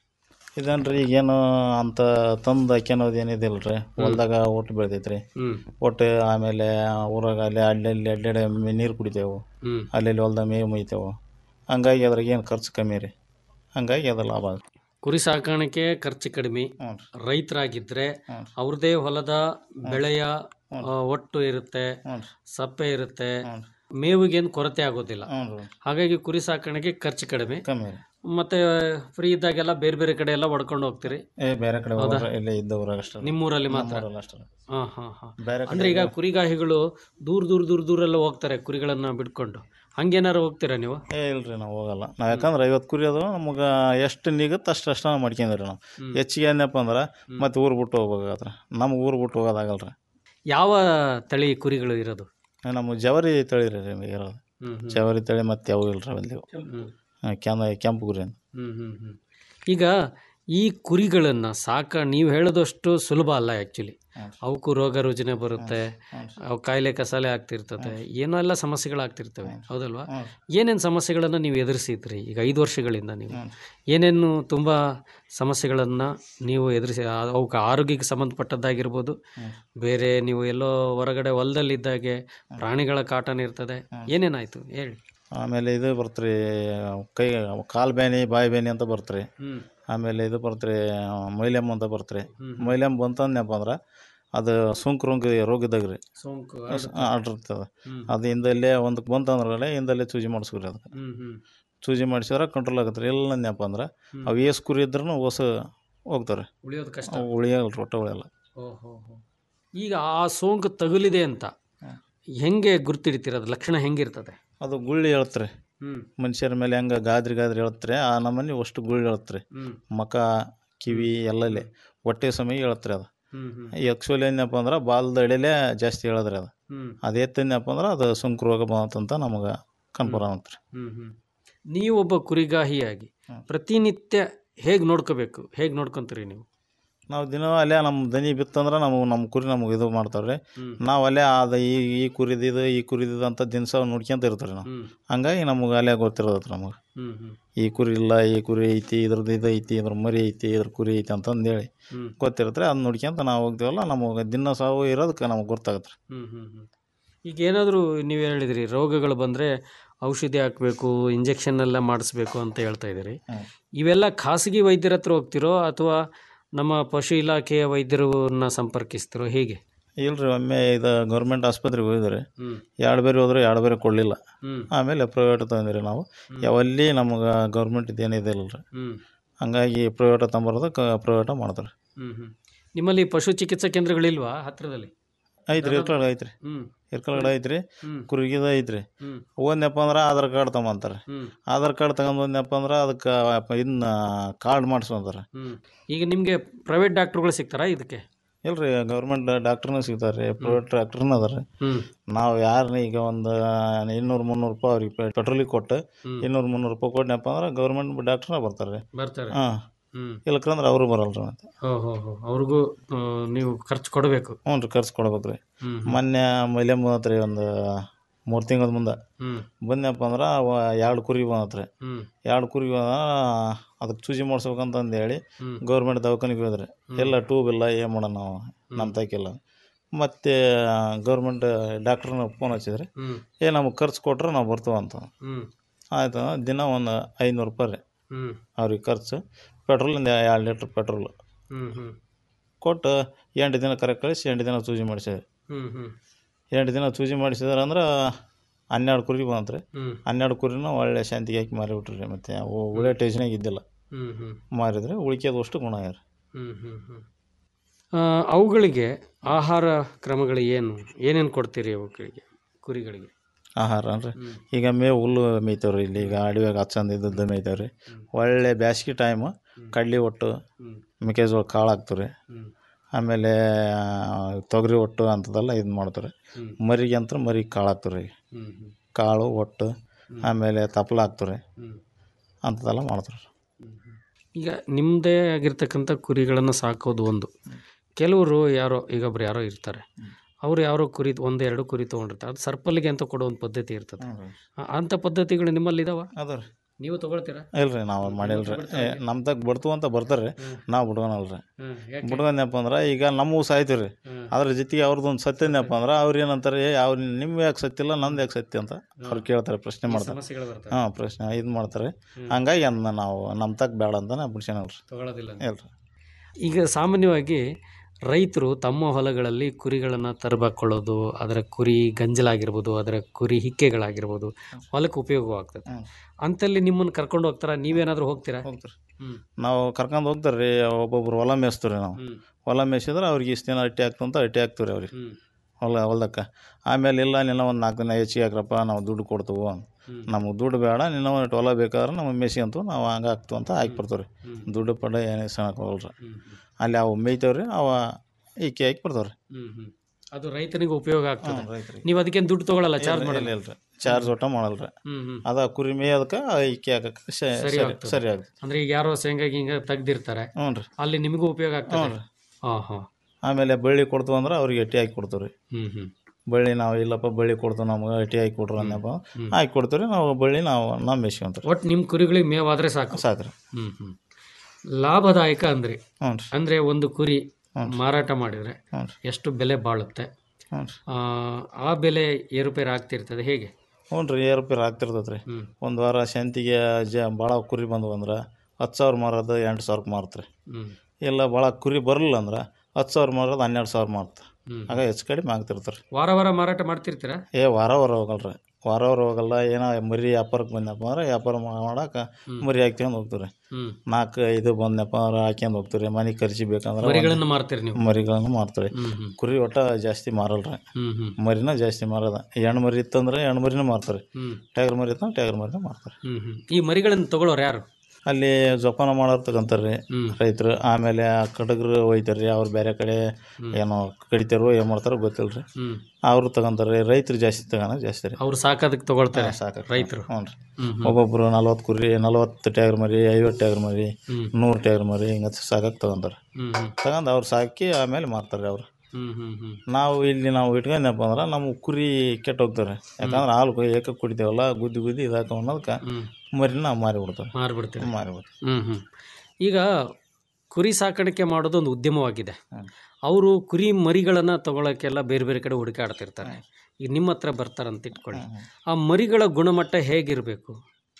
ಇದೇನ್ರಿ ಈಗೇನು ಅಂತ ತಂದು ಹಾಕ್ಯನೋದು ಏನಿದಿಲ್ಲ ರೀ ಹೊಲ್ದಾಗ ಒಟ್ಟು ಬೆಳ್ದೈತೆ ರೀ ಹ್ಮ್. ಒಟ್ಟು ಆಮೇಲೆ ಊರಾಗ ಅಲ್ಲಿ ಅಡ್ಡಲ್ಲಿ ಅಡ್ಡಾಡಿ ನೀರು ಕುಡಿತೇವೆ ಹ್ಮ್. ಅಲ್ಲಿ ಹೊಲ್ದಾಗ ಮೇವು ಮೇಯ್ತೇವೆ ಹಂಗಾಗಿ ಅದ್ರಾಗ ಏನು ಖರ್ಚು ಕಮ್ಮಿ ರೀ ಹಂಗಾಗಿ ಅದು ಲಾಭ ಆಗುತ್ತೆ ಕುರಿ ಸಾಕಾಣಿಕೆ ಖರ್ಚು ಕಡಿಮೆ ರೈತರಾಗಿದ್ರೆ ಅವ್ರದೇ ಹೊಲದ ಬೆಳೆಯ ಆ, ಒಟ್ಟು ಇರುತ್ತೆ ಸಪ್ಪೆ ಇರುತ್ತೆ ಮೇವಿಗೇನು ಕೊರತೆ ಆಗೋದಿಲ್ಲ ಹಾಗಾಗಿ ಕುರಿ ಸಾಕಾಣಿಕೆ ಖರ್ಚು ಕಡಿಮೆ ಕಮ್ಮಿ ಮತ್ತೆ ಫ್ರೀ ಇದ್ದಾಗೆಲ್ಲ ಬೇರೆ ಬೇರೆ ಕಡೆ ಎಲ್ಲ ಹೊಡ್ಕೊಂಡು ಹೋಗ್ತೀರಿ ಏ ಬೇರೆ ಕಡೆ ಹೌದಾ? ಹೋದ್ರೆ ಇಲ್ಲೇ ಇದ್ದ ಊರಾಗ ಅಷ್ಟೇ ನಿಮ್ಮೂರಲ್ಲಿ ಮಾತ್ರ ನಮ್ಮೂರಲ್ಲಿ ಅಷ್ಟೇ ಹಾ ಹಾ ಹಾ ಬೇರೆ ಕಡೆ ಅಂದ್ರೆ ಈಗ ಕುರಿಗಾಹಿಗಳು ದೂರ ದೂರ ದೂರ ದೂರ ಎಲ್ಲ ಹೋಗ್ತಾರೆ ಕುರಿಗಳನ್ನ ಬಿಟ್ಕೊಂಡು ಹಂಗೇನಾರು ಹೋಗ್ತೀರಾ ನೀವು ಏ ಇಲ್ರಿ ನಾವು ಹೋಗಲ್ಲ ನಾವು ಯಾಕಂದ್ರೆ ಐವತ್ತು ಕುರಿ ಅದು ನಮಗೆ ಎಷ್ಟು ನಿಗುತ್ತೆ ಅಷ್ಟು ಅಷ್ಟು ನಾವು ಮಾಡ್ಕೊಂಡ್ರಿ ನಾವು ಹೆಚ್ಚಿಗೆ ಏನಪ್ಪ ಅಂದ್ರೆ ಮತ್ತೆ ಊರು ಬಿಟ್ಟು ಹೋಗ್ಬೇಕಾದ್ರೆ ನಮ್ಮ ಊರು ಬಿಟ್ಟು ಹೋಗೋದಾಗಲ್ಲ ರೀ ಯಾವ ತಳಿ ಕುರಿಗಳು ಇರೋದು ನಮ್ಮ ಜವರಿ ತಳಿ ರೀ ಇರೋದು ಹ್ಮ್, ಹ್ಮ್. ಜವರಿ ತಳಿ ಮತ್ತೆ ಯಾವ ಇಲ್ರಿ ಅಲ್ಲಿ ಹ್ಮ್. ಕೆಂದ ಕೆಂಪು ಕುರಿ ಅಂತ ಹ್ಮ್ ಹ್ಮ್ ಹ್ಮ್ ಈಗ ಈ ಕುರಿಗಳನ್ನ ಸಾಕ ನೀವು ಹೇಳೋದಷ್ಟು ಸುಲಭ ಅಲ್ಲ ಆ್ಯಕ್ಚುಲಿ ಅವಕ್ಕೂ ರೋಗ ರುಜಿನ ಬರುತ್ತೆ ಅವು ಕಾಯಿಲೆ ಕಸಾಲೆ ಆಗ್ತಿರ್ತದೆ ಏನೋ ಎಲ್ಲ ಸಮಸ್ಯೆಗಳಾಗ್ತಿರ್ತವೆ ಹೌದಲ್ವಾ ಏನೇನು ಸಮಸ್ಯೆಗಳನ್ನು ನೀವು ಎದುರಿಸಿದ್ರಿ ಈಗ ಐದು ವರ್ಷಗಳಿಂದ ನೀವು ಏನೇನು ತುಂಬ ಸಮಸ್ಯೆಗಳನ್ನು ನೀವು ಎದುರಿಸಿ ಆ- ಅವಕ್ಕೆ ಆರೋಗ್ಯಕ್ಕೆ ಸಂಬಂಧಪಟ್ಟದ್ದಾಗಿರ್ಬೋದು ಬೇರೆ ನೀವು ಎಲ್ಲೋ ಹೊರಗಡೆ ಹೊಲದಲ್ಲಿದ್ದಾಗೆ ಪ್ರಾಣಿಗಳ ಕಾಟನ ಇರ್ತದೆ ಏನೇನಾಯಿತು ಹೇಳಿ ಆಮೇಲೆ ಇದು ಬರ್ತ್ರಿ ಕೈ ಕಾಲು ಬೇನೆ ಬಾಯಿ ಬೇನೆ ಅಂತ ಬರ್ತ್ರಿ ಹ್ಮ್. ಆಮೇಲೆ ಇದು ಬರ್ತ್ರಿ ಮೈಲೆಮ್ ಅಂತ ಬರ್ತ್ರಿ ಹ್ಮ್. ಮೈಲೆಮ್ ಬಂತಂದ್ನಪ್ಪ ಅಂದ್ರೆ ಅದು ಸೋಂಕು ರೋಗ ರೋಗ ಇದ್ದಾಗ ರೀ ಸೋಂಕು ಆಡಿರ್ತದೆ ಹ್ಮ್. ಅದು ಹಿಂದಲ್ಲೇ ಒಂದಕ್ಕೆ ಬಂತಂದ್ರೆ ಹಿಂದಲ್ಲೇ ಚೂಜಿ ಮಾಡಿಸ್ಕೊರಿ ಅದಕ್ಕೆ ಹ್ಮ್ ಹ್ಮ್ ಚೂಜಿ ಮಾಡಿಸಿದ್ರೆ ಕಂಟ್ರೋಲ್ ಆಗುತ್ತೆ ರೀ ಇಲ್ಲ ಅಂದ್ನಪ್ಪ ಅಂದ್ರೆ ಅವು ಏಸು ಕುರಿ ಇದ್ರೂ ಹೊಸ ಹೋಗ್ತಾರೆ ಉಳಿಯೋದು ಕಷ್ಟ ಅವು ಉಳಿಯಲ್ಲ ಒಟ್ಟ ಉಳಿಯಲ್ಲ ಓಹೋ ಈಗ ಆ ಸೋಂಕು ತಗುಲಿದೆ ಅಂತ ಹೆಂಗೆ ಗುರ್ತಿಡ್ತೀರ ಅದು ಲಕ್ಷಣ ಹೆಂಗಿರ್ತದೆ ಅದು ಗುಳ್ಳಿ ಹೇಳ್ತ್ರಿ ಹ್ಮ್. ಮನುಷ್ಯರ ಮೇಲೆ ಹೆಂಗೆ ಗಾದ್ರಿ ಗಾದ್ರಿ ಹೇಳ್ತ್ರಿ ಆ ನಮ್ಮನೆ ಅಷ್ಟು ಗುಳ್ಳಿ ಹೇಳ್ತ್ರಿ ಹ್ಮ್. ಮಕ ಕಿವಿ ಎಲ್ಲಲ್ಲಿ ಹೊಟ್ಟೆ ಸಮಯ ಹೇಳ್ತ್ರಿ ಅದು ಹ್ಮ್ ಹ್ಮ್ ಆ್ಯಕ್ಚುಲಿ ಏನಪ್ಪ ಅಂದ್ರೆ ಬಾಲ್ದ ಎಡೆಲೇ ಜಾಸ್ತಿ ಹೇಳದ್ರಿ ಅದು ಹ್ಮ್. ಅದು ಎತ್ತನಪ್ಪ ಅಂದ್ರೆ ಅದು ಸೋಂಕು ರೋಗ ಬಂತಂತ ನಮಗೆ ಕನ್ಫರ್ಮ್ ಆಗತ್ರಿ ಹ್ಮ್ ಹ್ಮ್ ನೀವೊಬ್ಬ ಕುರಿಗಾಹಿಯಾಗಿ ಪ್ರತಿನಿತ್ಯ ಹೇಗೆ ನೋಡ್ಕೋಬೇಕು ಹೇಗೆ ನೋಡ್ಕೊಂತೀರಿ ನೀವು ನಾವು ದಿನ ಅಲ್ಲೇ ನಮ್ಮ ದನಿ ಬಿತ್ತಂದ್ರೆ ನಾವು ನಮ್ಮ ಕುರಿ ನಮಗೆ ಇದು ಮಾಡ್ತಾವ್ರಿ ಹ್ಮ್. ನಾವು ಅಲ್ಲೇ ಅದು ಈ ಈ ಕುರಿದಿದು ಈ ಕುರಿದಿದು ಅಂತ ದಿನಸ ನೋಡ್ಕೊಂತ ಇರ್ತೀವಿ ನಾವು ಹ್ಮ್. ಹಂಗಾಗಿ ನಮಗೆ ಅಲ್ಲೇ ಗೊತ್ತಿರೋದತ್ರ ನಮಗೆ ಹ್ಮ್ ಹ್ಮ್ ಈ ಕುರಿ ಇಲ್ಲ ಈ ಕುರಿ ಐತಿ ಇದ್ರದ್ದು ಇದು ಐತಿ ಇದ್ರ ಮರಿ ಐತಿ ಇದ್ರ ಕುರಿ ಐತಿ ಅಂತಂದೇಳಿ ಹ್ಮ್. ಗೊತ್ತಿರುತ್ತೆ ಅದನ್ನ ನೋಡ್ಕೊಂತ ನಾವು ಹೋಗ್ತೀವಲ್ಲ ನಮಗೆ ದಿನ ಸಾವು ಇರೋದಕ್ಕೆ ನಮಗೆ ಗೊತ್ತಾಗತ್ತೆ ಹ್ಮ್ ಹ್ಮ್ ಹ್ಮ್ ಈಗ ಏನಾದರೂ ನೀವು ಹೇಳಿದ್ರಿ ರೋಗಗಳು ಬಂದರೆ ಔಷಧಿ ಹಾಕಬೇಕು ಇಂಜೆಕ್ಷನ್ ಎಲ್ಲ ಮಾಡಿಸ್ಬೇಕು ಅಂತ ಹೇಳ್ತಾ ಇದ್ದೀರಿ ಇವೆಲ್ಲ ಖಾಸಗಿ ವೈದ್ಯರ ಹತ್ರ ಹೋಗ್ತಿರೋ ಅಥವಾ ನಮ್ಮ ಪಶು ಇಲಾಖೆಯ ವೈದ್ಯರನ್ನ ಸಂಪರ್ಕಿಸ್ತಿರೋ ಹೇಗೆ ಇಲ್ರಿ ಒಮ್ಮೆ ಇದು ಗೌರ್ಮೆಂಟ್ ಆಸ್ಪತ್ರೆಗೆ ಹೋಗಿದ್ರಿ ಹ್ಮ್. ಎರಡು ಬೇರೆ ಹೋದ್ರೆ ಎರಡು ಬೇರೆ ಕೊಡಲಿಲ್ಲ ಹ್ಮ್. ಆಮೇಲೆ ಪ್ರೈವೇಟ್ ತಂದಿರಿ ನಾವು ಯಾವಲ್ಲಿ ನಮಗೆ ಗೌರ್ಮೆಂಟ್ ಇದೇನಿದೆ ಇಲ್ಲರಿ ಹ್ಮ್. ಹಂಗಾಗಿ ಪ್ರೈವೇಟ್ ತಂಬರೋದು ಕ ಪ್ರೈವೇಟ ಮಾಡ್ತಾರೆ ಹ್ಮ್ ಹ್ಮ್ ನಿಮ್ಮಲ್ಲಿ ಪಶು ಚಿಕಿತ್ಸಾ ಕೇಂದ್ರಗಳಿಲ್ವಾ ಹತ್ರದಲ್ಲಿ ಐತ್ರಿ ಇರ್ಕಲ್ಗಡೆ ಐತ್ರಿ ಹ್ಮ್. ಇರ್ಕಲ್ಗಡೆ ಐತ್ರಿ ಹ್ಮ್. ಕುರಿಗಿದ ಐತ್ರಿ ಹ್ಮ್. ಹೋದ್ನಪ್ಪ ಅಂದ್ರೆ ಆಧಾರ್ ಕಾರ್ಡ್ ತಗೊಂಬಂತಾರೆ ಹ್ಮ್. ಆಧಾರ್ ಕಾರ್ಡ್ ತಗೊಂಡ್ ಹೋದ್ನಪ್ಪ ಅಂದ್ರೆ ಅದಕ್ಕೆ ಇದನ್ನ ಕಾರ್ಡ್ ಮಾಡಿಸ್ಕೊಂತಾರೆ ಹ್ಮ್ ಈಗ ನಿಮಗೆ ಪ್ರೈವೇಟ್ ಡಾಕ್ಟ್ರುಗಳು ಸಿಗ್ತಾರಾ ಇದಕ್ಕೆ ಇಲ್ರಿ ಗೌರ್ಮೆಂಟ್ ಡಾಕ್ಟ್ರನೂ ಸಿಗ್ತಾರೆ ಪ್ರೈವೇಟ್ ಡಾಕ್ಟ್ರನೂ ಅದಾರೆ ಹ್ಮ್. ನಾವು ಯಾರನ್ನ ಈಗ ಒಂದು ಇನ್ನೂರು ಮುನ್ನೂರು ರೂಪಾಯಿ ಅವ್ರಿಗೆ ಪೆಟ್ರೋಲಿಗೆ ಕೊಟ್ಟು ಹ್ಮ್. ಇನ್ನೂರು ಮುನ್ನೂರು ರೂಪಾಯಿ ಕೊಟ್ಟನಪ್ಪ ಅಂದ್ರೆ ಗೌರ್ಮೆಂಟ್ ಡಾಕ್ಟ್ರನ್ನ ಬರ್ತಾರೆ ಬರ್ತಾರೆ ಹಾಂ ಹ್ಮ್ ಇಲ್ಲಕಂದ್ರೆ ಅವರು ಬರಲ್ರಿ ಮತ್ತೆ ಹೋ ಹೋ ಹೋ ಅವ್ರಿಗೂ ಆ, ನೀವು ಖರ್ಚು ಕೊಡಬೇಕು ಹ್ಞೂ ರೀ ಖರ್ಚು ಕೊಡ್ಬೇಕು ರೀ ಹ್ಮ್. ಮೊನ್ನೆ ಮೈಲೆ ಬಂದತ್ರಿ ಒಂದು ಮೂರು ತಿಂಗಳ ಮುಂದೆ ಹ್ಮ್. ಬಂದ್ನಪ್ಪ ಅಂದ್ರೆ ಅವ ಎರಡು ಕುರಿ ಬಂದತ್ರಿ ಹ್ಮ್. ಎರಡು ಕುರಿ ಬಂದ ಅದಕ್ಕೆ ಚೂಜಿ ಮಾಡಿಸ್ಬೇಕಂತಂದು ಹೇಳಿ ಹ್ಮ್. ಗೌರ್ಮೆಂಟ್ ದವಾಖಾನಿಗೆ ಹೋದ್ರಿ ಎಲ್ಲ ಟ್ಯೂಬ್ ಇಲ್ಲ ಏನು ಮಾಡೋಣ ನಾವು ನಮ್ಮ ತಾಕಿಲ್ಲ ಮತ್ತು ಗೌರ್ಮೆಂಟ್ ಡಾಕ್ಟ್ರನ್ನ ಫೋನ್ ಹಚ್ಚಿದ್ರಿ ಹ್ಮ್. ಏ ನಮಗೆ ಖರ್ಚು ಕೊಟ್ರೆ ನಾವು ಬರ್ತೀವಿ ಅಂತ ಹ್ಮ್. ಆಯ್ತು ದಿನ ಒಂದು ಐನೂರು ರೂಪಾಯಿ ರೀ ಹ್ಮ್. ಅವ್ರಿಗೆ ಖರ್ಚು ಪೆಟ್ರೋಲಿಂದ ಎರಡು ಲೀಟ್ರ್ ಪೆಟ್ರೋಲ್ ಹ್ಮ್ ಹ್ಮ್ ಕೊಟ್ಟು ಎಂಟು ದಿನ ಕರೆಕ್ಟ್ ಕಳಿಸಿ ಎಂಟು ದಿನ ಚೂಜಿ ಮಾಡಿಸಿದ್ರಿ ಹ್ಮ್ ಹ್ಮ್ ಎಂಟು ದಿನ ಚೂಜಿ ಮಾಡಿಸಿದಾರೆ ಅಂದ್ರೆ ಹನ್ನೆರಡು ಕುರಿ ಬಂತ್ರಿ ಹ್ಮ್. ಹನ್ನೆರಡು ಕುರಿನ ಒಳ್ಳೆ ಶಾಂತಿಗೆ ಹಾಕಿ ಮಾರಿಬಿಟ್ರಿ ಮತ್ತು ಅವು ಉಳಿಯೋ ಟೇಜ್ನಾಗ ಇದ್ದಿಲ್ಲ ಹ್ಮ್ ಹ್ಮ್ ಮಾರಿದ್ರೆ ಉಳಿಕೆದು ಅಷ್ಟು ಗುಣ ಆಗ್ಯಾರ ಹ್ಮ್ ಹ್ಮ್ ಹ್ಮ್ ಆ, ಅವುಗಳಿಗೆ ಆಹಾರ ಕ್ರಮಗಳು ಏನು ಏನೇನು ಕೊಡ್ತೀರಿ ಅವುಗಳಿಗೆ ಕುರಿಗಳಿಗೆ ಆಹಾರ ಅಂದ್ರೆ ಈಗ ಮೇವು ಹುಲ್ಲು ಮೇಯ್ತಾವ್ರಿ ಇಲ್ಲಿ ಈಗ ಅಡವ್ಯಾಗ ಹಚ್ಚಂದ ಇದ್ದದ್ದು ಮೇಯ್ತಾವ್ರಿ ಒಳ್ಳೆ ಬ್ಯಾಸ್ಗೆ ಟೈಮು ಕಡ್ಲಿ ಒಟ್ಟು ಮೆಕ್ಕೆಜೋಳ ಕಾಳು ಹಾಕ್ತಾರೆ ಹ್ಮ್. ಆಮೇಲೆ ಆ, ತೊಗರಿ ಒಟ್ಟು ಅಂಥದ್ದೆಲ್ಲ ಇದು ಮಾಡ್ತಾರೆ ಹ್ಮ್. ಮರಿಗೆ ಅಂತ ಮರಿ ಕಾಳು ಹಾಕ್ತಾರೆ ಹ್ಮ್ ಹ್ಮ್ ಕಾಳು ಒಟ್ಟು ಆಮೇಲೆ ತಪ್ಪಲ ಹಾಕ್ತಾರೆ ಹ್ಮ್. ಅಂಥದ್ದೆಲ್ಲ ಮಾಡ್ತಾರೆ ಈಗ ನಿಮ್ಮದೇ ಆಗಿರ್ತಕ್ಕಂಥ ಕುರಿಗಳನ್ನು ಸಾಕೋದು ಒಂದು ಕೆಲವರು ಯಾರೋ ಈಗ ಒಬ್ರು ಯಾರೋ ಇರ್ತಾರೆ ಅವರು ಯಾರೋ ಕುರಿ ಒಂದು ಎರಡು ಕುರಿ ತೊಗೊಂಡಿರ್ತಾರೆ ಅದು ಸರ್ಪಲ್ಲಿಗೆ ಅಂತ ಕೊಡೋ ಒಂದು ಪದ್ಧತಿ ಇರ್ತದೆ ಆ- ಅಂಥ ಪದ್ಧತಿಗಳು ನಿಮ್ಮಲ್ಲಿ ಇದಾವ ಅದಾವ ರೀ ನೀವು ತಗೊಳ್ತೀರಾ ಇಲ್ರಿ ನಾವು ಮಾಡಿಲ್ರಿ ಏ, ನಮ್ ತಗ ಬಿಡ್ತು ಅಂತ ಬರ್ತಾರೆ ನಾವು ಬಿಡ್ಕೊಳಲ್ರಿ ಹ್ಮ್, ಯಾಕೆ? ಬಿಡ್ಕೊಂಡ್ನಪ್ಪ ಅಂದ್ರೆ ಈಗ ನಮ್ಮವು ಸಾಯ್ತೀವಿ ರೀ ಅದ್ರ ಜೊತೆಗೆ ಅವ್ರದ್ದೊಂದು ಸತ್ಯನಪ್ಪ ಅಂದ್ರೆ ಅವ್ರು ಏನಂತಾರೆ ಏ ಅವ್ರು ನಿಮ್ಮ ಯಾಕೆ ಸತ್ತಿಲ್ಲ ನಂದು ಯಾಕೆ ಸತ್ಯ ಅಂತ ಅವ್ರು ಕೇಳ್ತಾರೆ ಪ್ರಶ್ನೆ ಮಾಡ್ತಾರೆ ಸಮಸ್ಯೆಗಳು ಬರ್ತವೆ. ಹಾಂ ಪ್ರಶ್ನೆ ಇದು ಮಾಡ್ತಾರೆ ಹಂಗಾಗಿ ಅದನ್ನ ನಾವು ನಮ್ಮ ತಗ ಬೇಡ ಅಂತ ನಾವು ಬಿಡ್ಸ್ಕೊಳಲ್ರಿ ತಗೊಳ್ಳೋದಿಲ್ಲ ಇಲ್ರಿ ಈಗ ಸಾಮಾನ್ಯವಾಗಿ ರೈತರು ತಮ್ಮ ಹೊಲಗಳಲ್ಲಿ ಕುರಿಗಳನ್ನು ತರಬಾಕೊಳ್ಳೋದು ಅದರ ಕುರಿ ಗಂಜಲಾಗಿರ್ಬೋದು ಅದರ ಕುರಿ ಹಿಕ್ಕೆಗಳಾಗಿರ್ಬೋದು ಹೊಲಕ್ಕೆ ಉಪಯೋಗವಾಗ್ತದೆ ಅಂತಲ್ಲಿ ನಿಮ್ಮನ್ನು ಕರ್ಕೊಂಡು ಹೋಗ್ತಾರ ನೀವೇನಾದರೂ ಹೋಗ್ತೀರಾ ಹೋಗ್ತೀರಿ ಹ್ಮ್. ನಾವು ಕರ್ಕೊಂಡು ಹೋಗ್ತಾರೆ ರೀ ಒಬ್ಬೊಬ್ರು ಹೊಲ ಮೇಯಿಸ್ತೀವಿ ರೀ ನಾವು ಹೊಲ ಮೇಯಿಸಿದ್ರೆ ಅವ್ರಿಗೆ ಇಷ್ಟು ದಿನ ಅಟ್ಟಿ ಹಾಕ್ತು ಅಂತ ಅಟ್ಟಿ ಹಾಕ್ತೀವಿ ರೀ ಅವ್ರಿಗೆ ಹೊಲ ಹೊಲ್ದಕ್ಕೆ ಆಮೇಲೆ ಇಲ್ಲ ನಿನ್ನ ಒಂದು ನಾಲ್ಕು ದಿನ ಹೆಚ್ಚಿಗೆ ಹಾಕ್ರಪ್ಪ ನಾವು ದುಡ್ಡು ಕೊಡ್ತೀವಿ ನಮಗೆ ದುಡ್ಡು ಬೇಡ ನಿನ್ನ ಒಂದು ಹೊಲ ಬೇಕಾದ್ರೆ ನಮಗೆ ಮೇಸಿ ಅಂತೂ ನಾವು ಹಂಗೆ ಹಾಕ್ತು ಅಂತ ಹಾಕಿ ಬರ್ತೀವಿ ರೀ ದುಡ್ಡು ಪಡ ಏನೇ ಸಣ್ಣಕ್ಕೆ ಹೋಗಲ್ರಿ ಅಲ್ಲಿ ಅವು ಮೇಯ್ತಾವೆ ರೀ ಅವ ಈಕೆ ಹಾಕಿ ಬರ್ತಾವೆ ರೀ ಹ್ಮ್ ಹ್ಮ್ ಅದು ರೈತನಿಗೆ ಉಪಯೋಗ ಆಗ್ತದೆ ಹ್ಮ್, ರೈತರಿಗೆ. ನೀವು ಅದಕ್ಕೇನು ದುಡ್ಡು ತಗೊಳ್ಳಲ್ಲ ಚಾರ್ಜ್ ಇಲ್ಲ, ಮಾಡಲ್ಲ ಇಲ್ಲ ಇಲ್ರಿ ಚಾರ್ಜ್ ಒಟ್ಟ ಮಾಡಲ್ರಿ ಹ್ಮ್, ಹ್ಮ್. ಅದ ಕುರಿ ಮೇಯೋದಕ್ಕೆ ಈಕೆ ಹಾಕಕ್ಕೆ ಸ- ಸರಿ ಸರಿ ಆಗ್ತದೆ. ಸರಿ ಆಗುತ್ತೆ ಅಂದ್ರೆ ಈಗ ಯಾರೋ ಶೇಂಗಾ ಗಿಂಗ ತೆಗ್ದಿರ್ತಾರೆ ಹ್ಞೂ ರೀ ಅಲ್ಲಿ ನಿಮಗೂ ಉಪಯೋಗ ಆಗ್ತದೆ ಹ್ಞೂ ರೀ. ಹಾಂ ಹಾಂ ಆಮೇಲೆ ಬಳ್ಳಿ ಕೊಡ್ತು ಅಂದ್ರೆ ಅವ್ರಿಗೆ ಅಟ್ಟಿ ಹಾಕಿ ಕೊಡ್ತೀವಿ ರೀ ಹ್ಮ್ ಹ್ಮ್ ಬಳ್ಳಿ ನಾವು ಇಲ್ಲಪ್ಪ ಬಳ್ಳಿ ಕೊಡ್ತೀವಿ ನಮ್ಗೆ ಅಟ್ಟಿ ಹಾಕಿ ಕೊಡ್ರಿ ಅನ್ನಪ್ಪ ಹಾಕಿ ಕೊಡ್ತೀವಿ ರೀ ನಾವು ಬಳ್ಳಿ ನಾವು ನಾವು ಮೇಯ್ಸ್ಕೊಂತೀವಿ ಒಟ್ಟು ನಿಮ್ಮ ಕುರಿಗಳಿಗೆ ಮೇವಾದ್ರೆ ಸಾಕು ಸಾಕ್ರಿ ಹ್ಮ್ ಹ್ಮ್ ಲಾಭದಾಯಕ ಅಂದ್ರೆ ಹ್ಞೂ ರೀ ಅಂದ್ರೆ ಒಂದು ಕುರಿ ಮಾರಾಟ ಮಾಡಿದ್ರೆ ಹ್ಞೂ ಎಷ್ಟು ಬೆಲೆ ಬಾಳುತ್ತೆ ಹ್ಞೂ ರೀ ಆ, ಆ ಬೆಲೆ ಏರುಪೇರು ಆಗ್ತಿರ್ತದೆ ಹೇಗೆ ಹ್ಞೂ ರೀ ಏರುಪೇರು ಆಗ್ತಿರ್ತೈತೆ ರೀ ಒಂದು ವಾರ ಶಾಂತಿಗೆ ಜ ಭಾಳ ಕುರಿ ಬಂದವು ಅಂದ್ರೆ ಹತ್ತು ಸಾವಿರ ಮಾರೋದು ಎಂಟು ಸಾವಿರಕ್ಕೆ ಮಾರ್ತ್ರಿ ಹ್ಮ್ ಇಲ್ಲ ಭಾಳ ಕುರಿ ಬರಲಿಲ್ಲ ಅಂದ್ರೆ ಹತ್ತು ಸಾವಿರ ಮಾರೋದು ಹನ್ನೆರಡು ಸಾವಿರ ಮಾರ್ತ ಹ್ಮ್. ಆಗ ಹೆಚ್ಚು ಕಡಿಮೆ ಆಗ್ತಿರ್ತಾರೆ ವಾರ ವಾರ ಮಾರಾಟ ಮಾಡ್ತಿರ್ತೀರಾ ಏ ವಾರ ವಾರ ಹೋಗಲ್ರಿ ವಾರ ವಾರ ಹೋಗಲ್ಲ ಏನೋ ಮರಿ ವ್ಯಾಪಾರಕ್ಕೆ ಬಂದಪ್ಪ ಅಂದ್ರೆ ವ್ಯಾಪಾರ ಮಾಡಕ್ಕೆ ಮರಿ ಹಾಕ್ತ್ಯಂದು ಹೋಗ್ತೀವಿ ರೀ ಹ್ಮ್ ನಾಲ್ಕು ಐದು ಬಂದಪ್ಪ ಅಂದ್ರೆ ಹಾಕ್ಯಂದು ಹೋಗ್ತೀವಿ ರೀ ಮನೆಗೆ ಖರ್ಚಿ ಬೇಕಂದ್ರೆ ಮರಿಗಳನ್ನ ಒಂದು- ಮಾರ್ತೀರಿ ನೀವು ಮರಿಗಳನ್ನು ಮಾರ್ತೀವಿ ಹ್ಮ್ ಹ್ಮ್ ಕುರಿ ಒಟ್ಟ ಜಾಸ್ತಿ ಮಾರಲ್ರಿ ಹ್ಮ್ ಹ್ಮ್ ಮರಿನ ಜಾಸ್ತಿ ಮಾರೋದ ಹೆಣ್ಣು ಮರಿ ಇತ್ತಂದ್ರೆ ಹೆಣ್ಣು ಮರಿನೂ ಮಾರ್ತಾರೆ ಹ್ಮ್ ಟೈಗರ್ ಮರಿ ಇತ್ತಂದ್ರೆ ಟೈಗರ್ ಮರಿನೂ ಮಾರ್ತಾರೆ ಹ್ಮ್ ಹ್ಮ್ ಈ ಮರಿಗಳನ್ನು ತಗೊಳ್ಳೋರು ಯಾರು ಅಲ್ಲಿ ಜೋಪಾನ ಮಾಡೋರು ತಗೊಂತಾರೆ ರೀ ರೈತರು ಆಮೇಲೆ ಆ ಕಡಗರು ಒಯ್ತಾರೆ ರೀ ಅವ್ರು ಬೇರೆ ಕಡೆ ಏನೋ ಕಡಿತಾರೋ ಏನು ಮಾಡ್ತಾರೋ ಗೊತ್ತಿಲ್ಲ ರೀ ಹ್ಮ್ ಅವರು ತಗೊಂತಾರೆ ರೈತರು ಜಾಸ್ತಿ ತಗೋಣ ಜಾಸ್ತಿ ರೀ ಅವ್ರು ಸಾಕೋದಕ್ಕೆ ತಗೊಳ್ತಾರೆ ಸಾಕು ರೈತರು ಹ್ಞೂ ರೀ ಹ್ಮ್ ಹ್ಮ್. ಒಬ್ಬೊಬ್ರು ನಲ್ವತ್ತು ಕುರಿ ನಲ್ವತ್ತು ಟ್ಯಾಗರ್ ಮರಿ ಐವತ್ತು ಟ್ಯಾಗರ್ ಮರಿ ಹ್ಮ್. ನೂರು ಟ್ಯಾಗರ್ ಮರಿ ಹಿಂಗೆ ಸಾಕಕ್ಕೆ ತಗೊಂತಾರೆ ಹ್ಮ್ ಹ್ಮ್ ತಗೊಂಡು ಅವ್ರು ಸಾಕಿ ಆಮೇಲೆ ಮಾರ್ತಾರೆ ಅವ್ರು ಹ್ಮ್ ಹ್ಮ್ ಹ್ಮ್ ನಾವು ಇಲ್ಲಿ ನಾವು ಇಟ್ಕೊಂಡಪ್ಪ ಅಂದ್ರೆ ನಮ್ಮ ಕುರಿ ಕೆಟ್ಟ ಹೋಗ್ತಾರೆ ಯಾಕಂದ್ರೆ ಹಾಲು ಕೊಯ್- ಏಕ ಕುಡಿತೇವಲ್ಲ ಗುದ್ದಿ ಗುದ್ದಿ ಇದಾಕ ಅನ್ನೋದಕ್ಕೆ ಮರಿನ ನಾವು ಮಾರಿ ಬಿಡ್ತೇವೆ ಮಾರ್ಬಿಡ್ತೀರಿ ಮಾರಿ ಬಿಡ್ತೀವಿ ಹ್ಮ್ ಹ್ಮ್ ಈಗ ಕುರಿ ಸಾಕಾಣಿಕೆ ಮಾಡೋದು ಒಂದು ಉದ್ಯಮವಾಗಿದೆ ಅವರು ಕುರಿ ಮರಿಗಳನ್ನು ತಗೊಳ್ಳೋಕ್ಕೆಲ್ಲ ಬೇರೆ ಬೇರೆ ಕಡೆ ಹುಡುಕಾಡ್ತಿರ್ತಾರೆ ಈಗ ನಿಮ್ಮ ಹತ್ರ ಬರ್ತಾರಂತ ಇಟ್ಕೊಳ್ಳಿ ಆ ಮರಿಗಳ ಗುಣಮಟ್ಟ ಹೇಗಿರಬೇಕು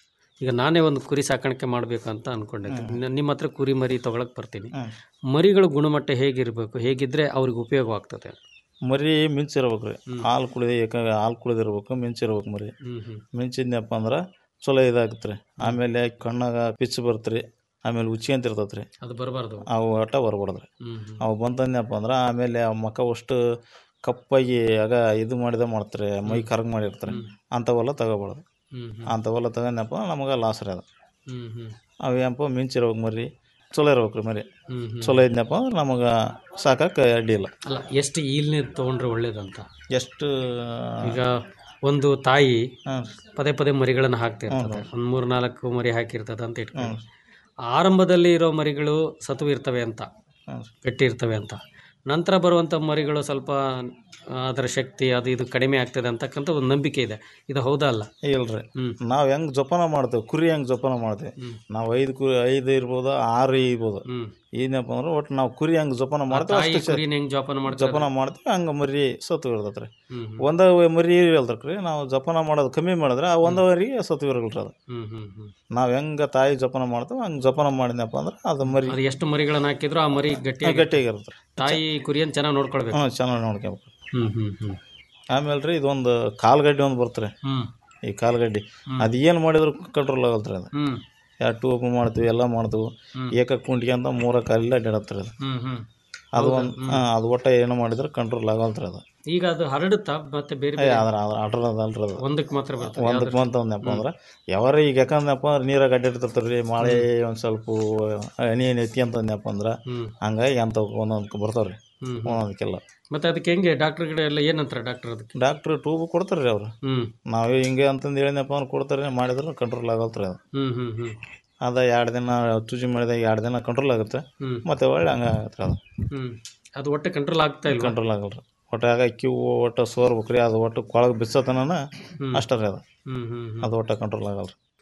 ಈಗ ನಾನೇ ಒಂದು ಕುರಿ ಸಾಕಾಣಿಕೆ ಮಾಡಬೇಕು ಅಂತ ಅಂದ್ಕೊಂಡಿದ್ದೆ ನಿಮ್ಮ ಹತ್ರ ಕುರಿ ಮರಿ ತೊಗೊಳಕ್ಕೆ ಬರ್ತೀನಿ ಮರಿಗಳ ಗುಣಮಟ್ಟ ಹೇಗಿರಬೇಕು ಹೇಗಿದ್ರೆ ಅವ್ರಿಗೆ ಉಪಯೋಗವಾಗ್ತದೆ ಮರಿ ಮಿಂಚಿರ್ಬೇಕು ರೀ ಹಾಲು ಕುಡಿದ ಏಕ ಹಾಲು ಕುಡಿದಿರ್ಬೇಕು ಮಿಂಚಿರ್ಬೇಕು ಮರಿ ಹ್ಮ್ ಹ್ಮ್ ಮಿಂಚಿದ್ನಪ್ಪ ಅಂದ್ರೆ ಚಲೋ ಇದಾಗುತ್ತೆ ರೀ ಆಮೇಲೆ ಕಣ್ಣಾಗ ಪಿಚ್ ಬರುತ್ತೆ ರೀ ಆಮೇಲೆ ಉಚ್ಚಿ ಅಂತ ಇರ್ತೈತೆ ರೀ ಅದು ಬರಬಾರ್ದು ಅವು ಒಟ್ಟ ಬರ್ಬಾರ್ದು ರೀ ಹ್ಮ್ ಹ್ಮ್ ಅವು ಬಂತಂದ್ನಪ್ಪ ಅಂದ್ರೆ ಆಮೇಲೆ ಆ ಮಕ ಅಷ್ಟು ಕಪ್ಪಾಗಿ ಆಗ ಇದು ಮಾಡಿದ ಮಾಡ್ತಾರೆ ಮೈ ಕರಗ್ ಮಾಡಿರ್ತಾರೆ ಅಂಥವೆಲ್ಲ ತಗೋಬಾರ್ದು ಹ್ಮ್ ಹ್ಮ್ ಅಂಥವೆಲ್ಲ ತಗೊಂಡಪ್ಪ ನಮಗೆ ಲಾಸ್ ರೀ ಅದು ಹ್ಮ್ ಹ್ಮ್ ಅವೇನಪ್ಪ ಮಿಂಚಿರ್ಬೇಕು ಮರಿ ಚಲೋ ಇರ್ಬೇಕು ರೀ ಮರಿ ಹ್ಮ್ ಹ್ಮ್ ಚಲೋ ಇದ್ನಪ್ಪ ಅಂದ್ರೆ ನಮಗೆ ಸಾಕಕ್ಕೆ ಅಡ್ಡಿ ಇಲ್ಲ ಅಲ್ಲ ಎಷ್ಟು ಈಲ್ನೇ ತೊಗೊಂಡ್ರೆ ಒಳ್ಳೇದಂತ ಎಷ್ಟು ಈಗ ಒಂದು ತಾಯಿ ಹಾಂ ಪದೇ ಪದೇ ಮರಿಗಳನ್ನು ಹಾಕ್ತಿರ್ತದೆ ಒಂದು ಮೂರು ನಾಲ್ಕು ಮರಿ ಹಾಕಿರ್ತದೆ ಅಂತ ಇಟ್ಕೊಂಡು ಆರಂಭದಲ್ಲಿ ಇರೋ ಮರಿಗಳು ಸತ್ವ ಇರ್ತವೆ ಅಂತ ಹ್ಮ್. ಗಟ್ಟಿ ಇರ್ತವೆ ಅಂತ ನಂತರ ಬರುವಂಥ ಮರಿಗಳು ಸ್ವಲ್ಪ ಆ, ಅದರ ಶಕ್ತಿ ಅದು ಇದು ಕಡಿಮೆ ಆಗ್ತದೆ ಅಂತಕ್ಕಂಥ ಒಂದು ನಂಬಿಕೆ ಇದೆ ಇದು ಹೌದಾ ಅಲ್ಲ ಇಲ್ರಿ ನಾವು ಹೆಂಗ್ ಜೋಪಾನ ಮಾಡ್ತೇವೆ ಕುರಿ ಹೆಂಗ್ ಜೋಪಾನ ಮಾಡ್ತೇವೆ ನಾವು ಐದು ಕುರಿ ಐದು ಇರ್ಬೋದು ಆರು ಇರ್ಬೋದು ಏನಪ್ಪ ಅಂದ್ರೆ ಒಟ್ಟು ನಾವು ಕುರಿ ಹೆಂಗ್ ಜೋಪಾನ ಮಾಡ್ತೇವೆ ತಾಯಿ ಅಷ್ಟು ಕುರಿನ ಹೆಂಗ್ ಜೋಪಾನ ಮಾಡ್ತಾರೆ ಜೋಪಾನ ಮಾಡ್ತೀವಿ ಹಂಗೆ ಮರಿ ಸತ್ತು ಇರ್ತೈತೆ ರೀ ಹ್ಮ್ ಒಂದ ಮರಿ ಇರಲ್ರಿ ನಾವು ಜೋಪಾನ ಮಾಡೋದು ಕಮ್ಮಿ ಮಾಡಿದ್ರೆ ಆ ಒಂದ ಮರಿಗೆ ಸತ್ತು ಇರಲ್ರಿ ಅದು ಹ್ಮ್ ಹ್ಮ್ ಹ್ಮ್ ನಾವು ಹೆಂಗೆ ತಾಯಿ ಜೋಪಾನ ಮಾಡ್ತೇವೆ ಹಂಗೆ ಜೋಪಾನ ಮಾಡಿದ್ನಪ್ಪ ಅಂದ್ರೆ ಅದು ಮರಿ ಅದು ಎಷ್ಟು ಮರಿಗಳನ್ನ ಹಾಕಿದ್ರು ಆ ಮರಿ ಗಟ್ಟಿ ಗಟ್ಟಿಯಾಗಿರುತ್ತೆ ರೀ ತಾಯಿ ಕುರಿಯನ್ನು ಚೆನ್ನಾಗಿ ನೋಡ್ಕೊಳ್ಬೇಕು ಹ್ಞೂ ಚೆನ್ನಾಗಿ ನೋಡ್ಕೊಬೇಕು ಹ್ಮ್ ಹ್ಮ್ ಹ್ಮ್ ಆಮೇಲೆ ರೀ ಇದೊಂದು ಕಾಲ್ಗಡ್ಡೆ ಒಂದು ಬರ್ತಾರೆ ಹ್ಮ್ ಈ ಕಾಲ್ಗಡ್ಡೆ ಅದು ಏನು ಮಾಡಿದ್ರು ಕಂಟ್ರೋಲ್ ಆಗಲ್ತ್ರಿ ಅದು ಹ್ಮ್ ಎರಡು ಟೂಬ್ ಮಾಡ್ತೀವಿ ಎಲ್ಲ ಮಾಡ್ತೀವಿ ಏಕ ಕುಂಟಿಗೆ ಅಂತ ಮೂರ ಕಾಲಿಲ್ಲ ಅಡ್ಡಾಡತ್ರಿ ಅದು ಹ್ಮ್ ಹ್ಮ್ ಅದು ಒಂದು ಅದು ಒಟ್ಟ ಏನು ಮಾಡಿದ್ರೆ ಕಂಟ್ರೋಲ್ ಆಗಲ್ತ್ರಿ ಅದು ಈಗ ಅದು ಹರಡುತ್ತಾ ಮತ್ತೆ ಬೇರೆ ಏ, ಬೇರೆ ಅದ್ರ ಅದ್ರ ಆರ್ಡರ್ ಅದಲ್ರಿ ಅದು ಒಂದಕ್ಕೆ ಮಾತ್ರ ಬರ್ತದೆ ಒಂದಕ್ಕೆ ಬಂತ ಅಂದಪ್ಪ ಅಂದ್ರೆ ಯಾವಾರ ಈಗ ಯಾಕಂದಪ್ಪ ಅಂದ್ರೆ ನೀರಾಗ ಅಡ್ಡಾಡ್ತಿರ್ತಾರೆ ರೀ ಮಳೆ ಒಂದು ಸ್ವಲ್ಪ ಹನಿ ಹನಿ ಎತ್ತಿ ಅಂತಂದಪ್ಪ ಅಂದ್ರೆ ಹ್ಮ್. ಹಂಗಾಗಿ ಅಂತ ಒಂದೊಂದಕ್ಕೆ ಬರ್ತಾವ್ರಿ ಹ್ಮ್. ಒಂದೊಂದಕ್ಕೆಲ್ಲ ಮತ್ತೆ ಅದಕ್ಕೆ ಹೆಂಗೆ ಡಾಕ್ಟರ್ ಕಡೆ ಎಲ್ಲ ಏನಂತಾರೆ ಡಾಕ್ಟರ್ ಅದಕ್ಕೆ ಡಾಕ್ಟ್ರ್ ಟೂಬ್ ಕೊಡ್ತಾರೆ ರೀ ಅವ್ರು ಹ್ಮ್ ನಾವು ಹಿಂಗೆ ಅಂತಂದು ಹೇಳಿದ್ನಪ್ಪ ಅಂದ್ರೆ ಕೊಡ್ತಾರೆ ಮಾಡಿದ್ರೆ ಕಂಟ್ರೋಲ್ ಆಗಲ್ತ್ರಿ ಅದು ಹ್ಮ್ ಹ್ಮ್ ಹ್ಮ್ ಅದ ಎರಡು ದಿನ ತುಜಿ ಮಾಡಿದಾಗ ಎರಡು ದಿನ ಕಂಟ್ರೋಲ್ ಆಗುತ್ತೆ ಹ್ಮ್. ಮತ್ತೆ ಒಳ್ಳೆ ಹಂಗೆ ಆಗತ್ತೆ ಅದು ಹ್ಮ್ ಅದು ಒಟ್ಟೆ ಕಂಟ್ರೋಲ್ ಆಗ್ತಾ ಇಲ್ಲ ಕಂಟ್ರೋಲ್ ಆಗಲ್ರಿ ಒಟ್ಟು ಆಗ ಕ್ಯೂ ಒಟ್ಟು ಸೋರ್ಬೇಕು ರೀ ಅದು ಒಟ್ಟು ಕೊಳಗೆ ಬಿಚ್ಚತನ ಅಷ್ಟೇ ರೀ ಅದು ಹ್ಮ್ ಹ್ಮ್ ಹ್ಮ್ ಅದು ಒಟ್ಟು ಕಂಟ್ರೋಲ್ ಆಗಲ್ರಿ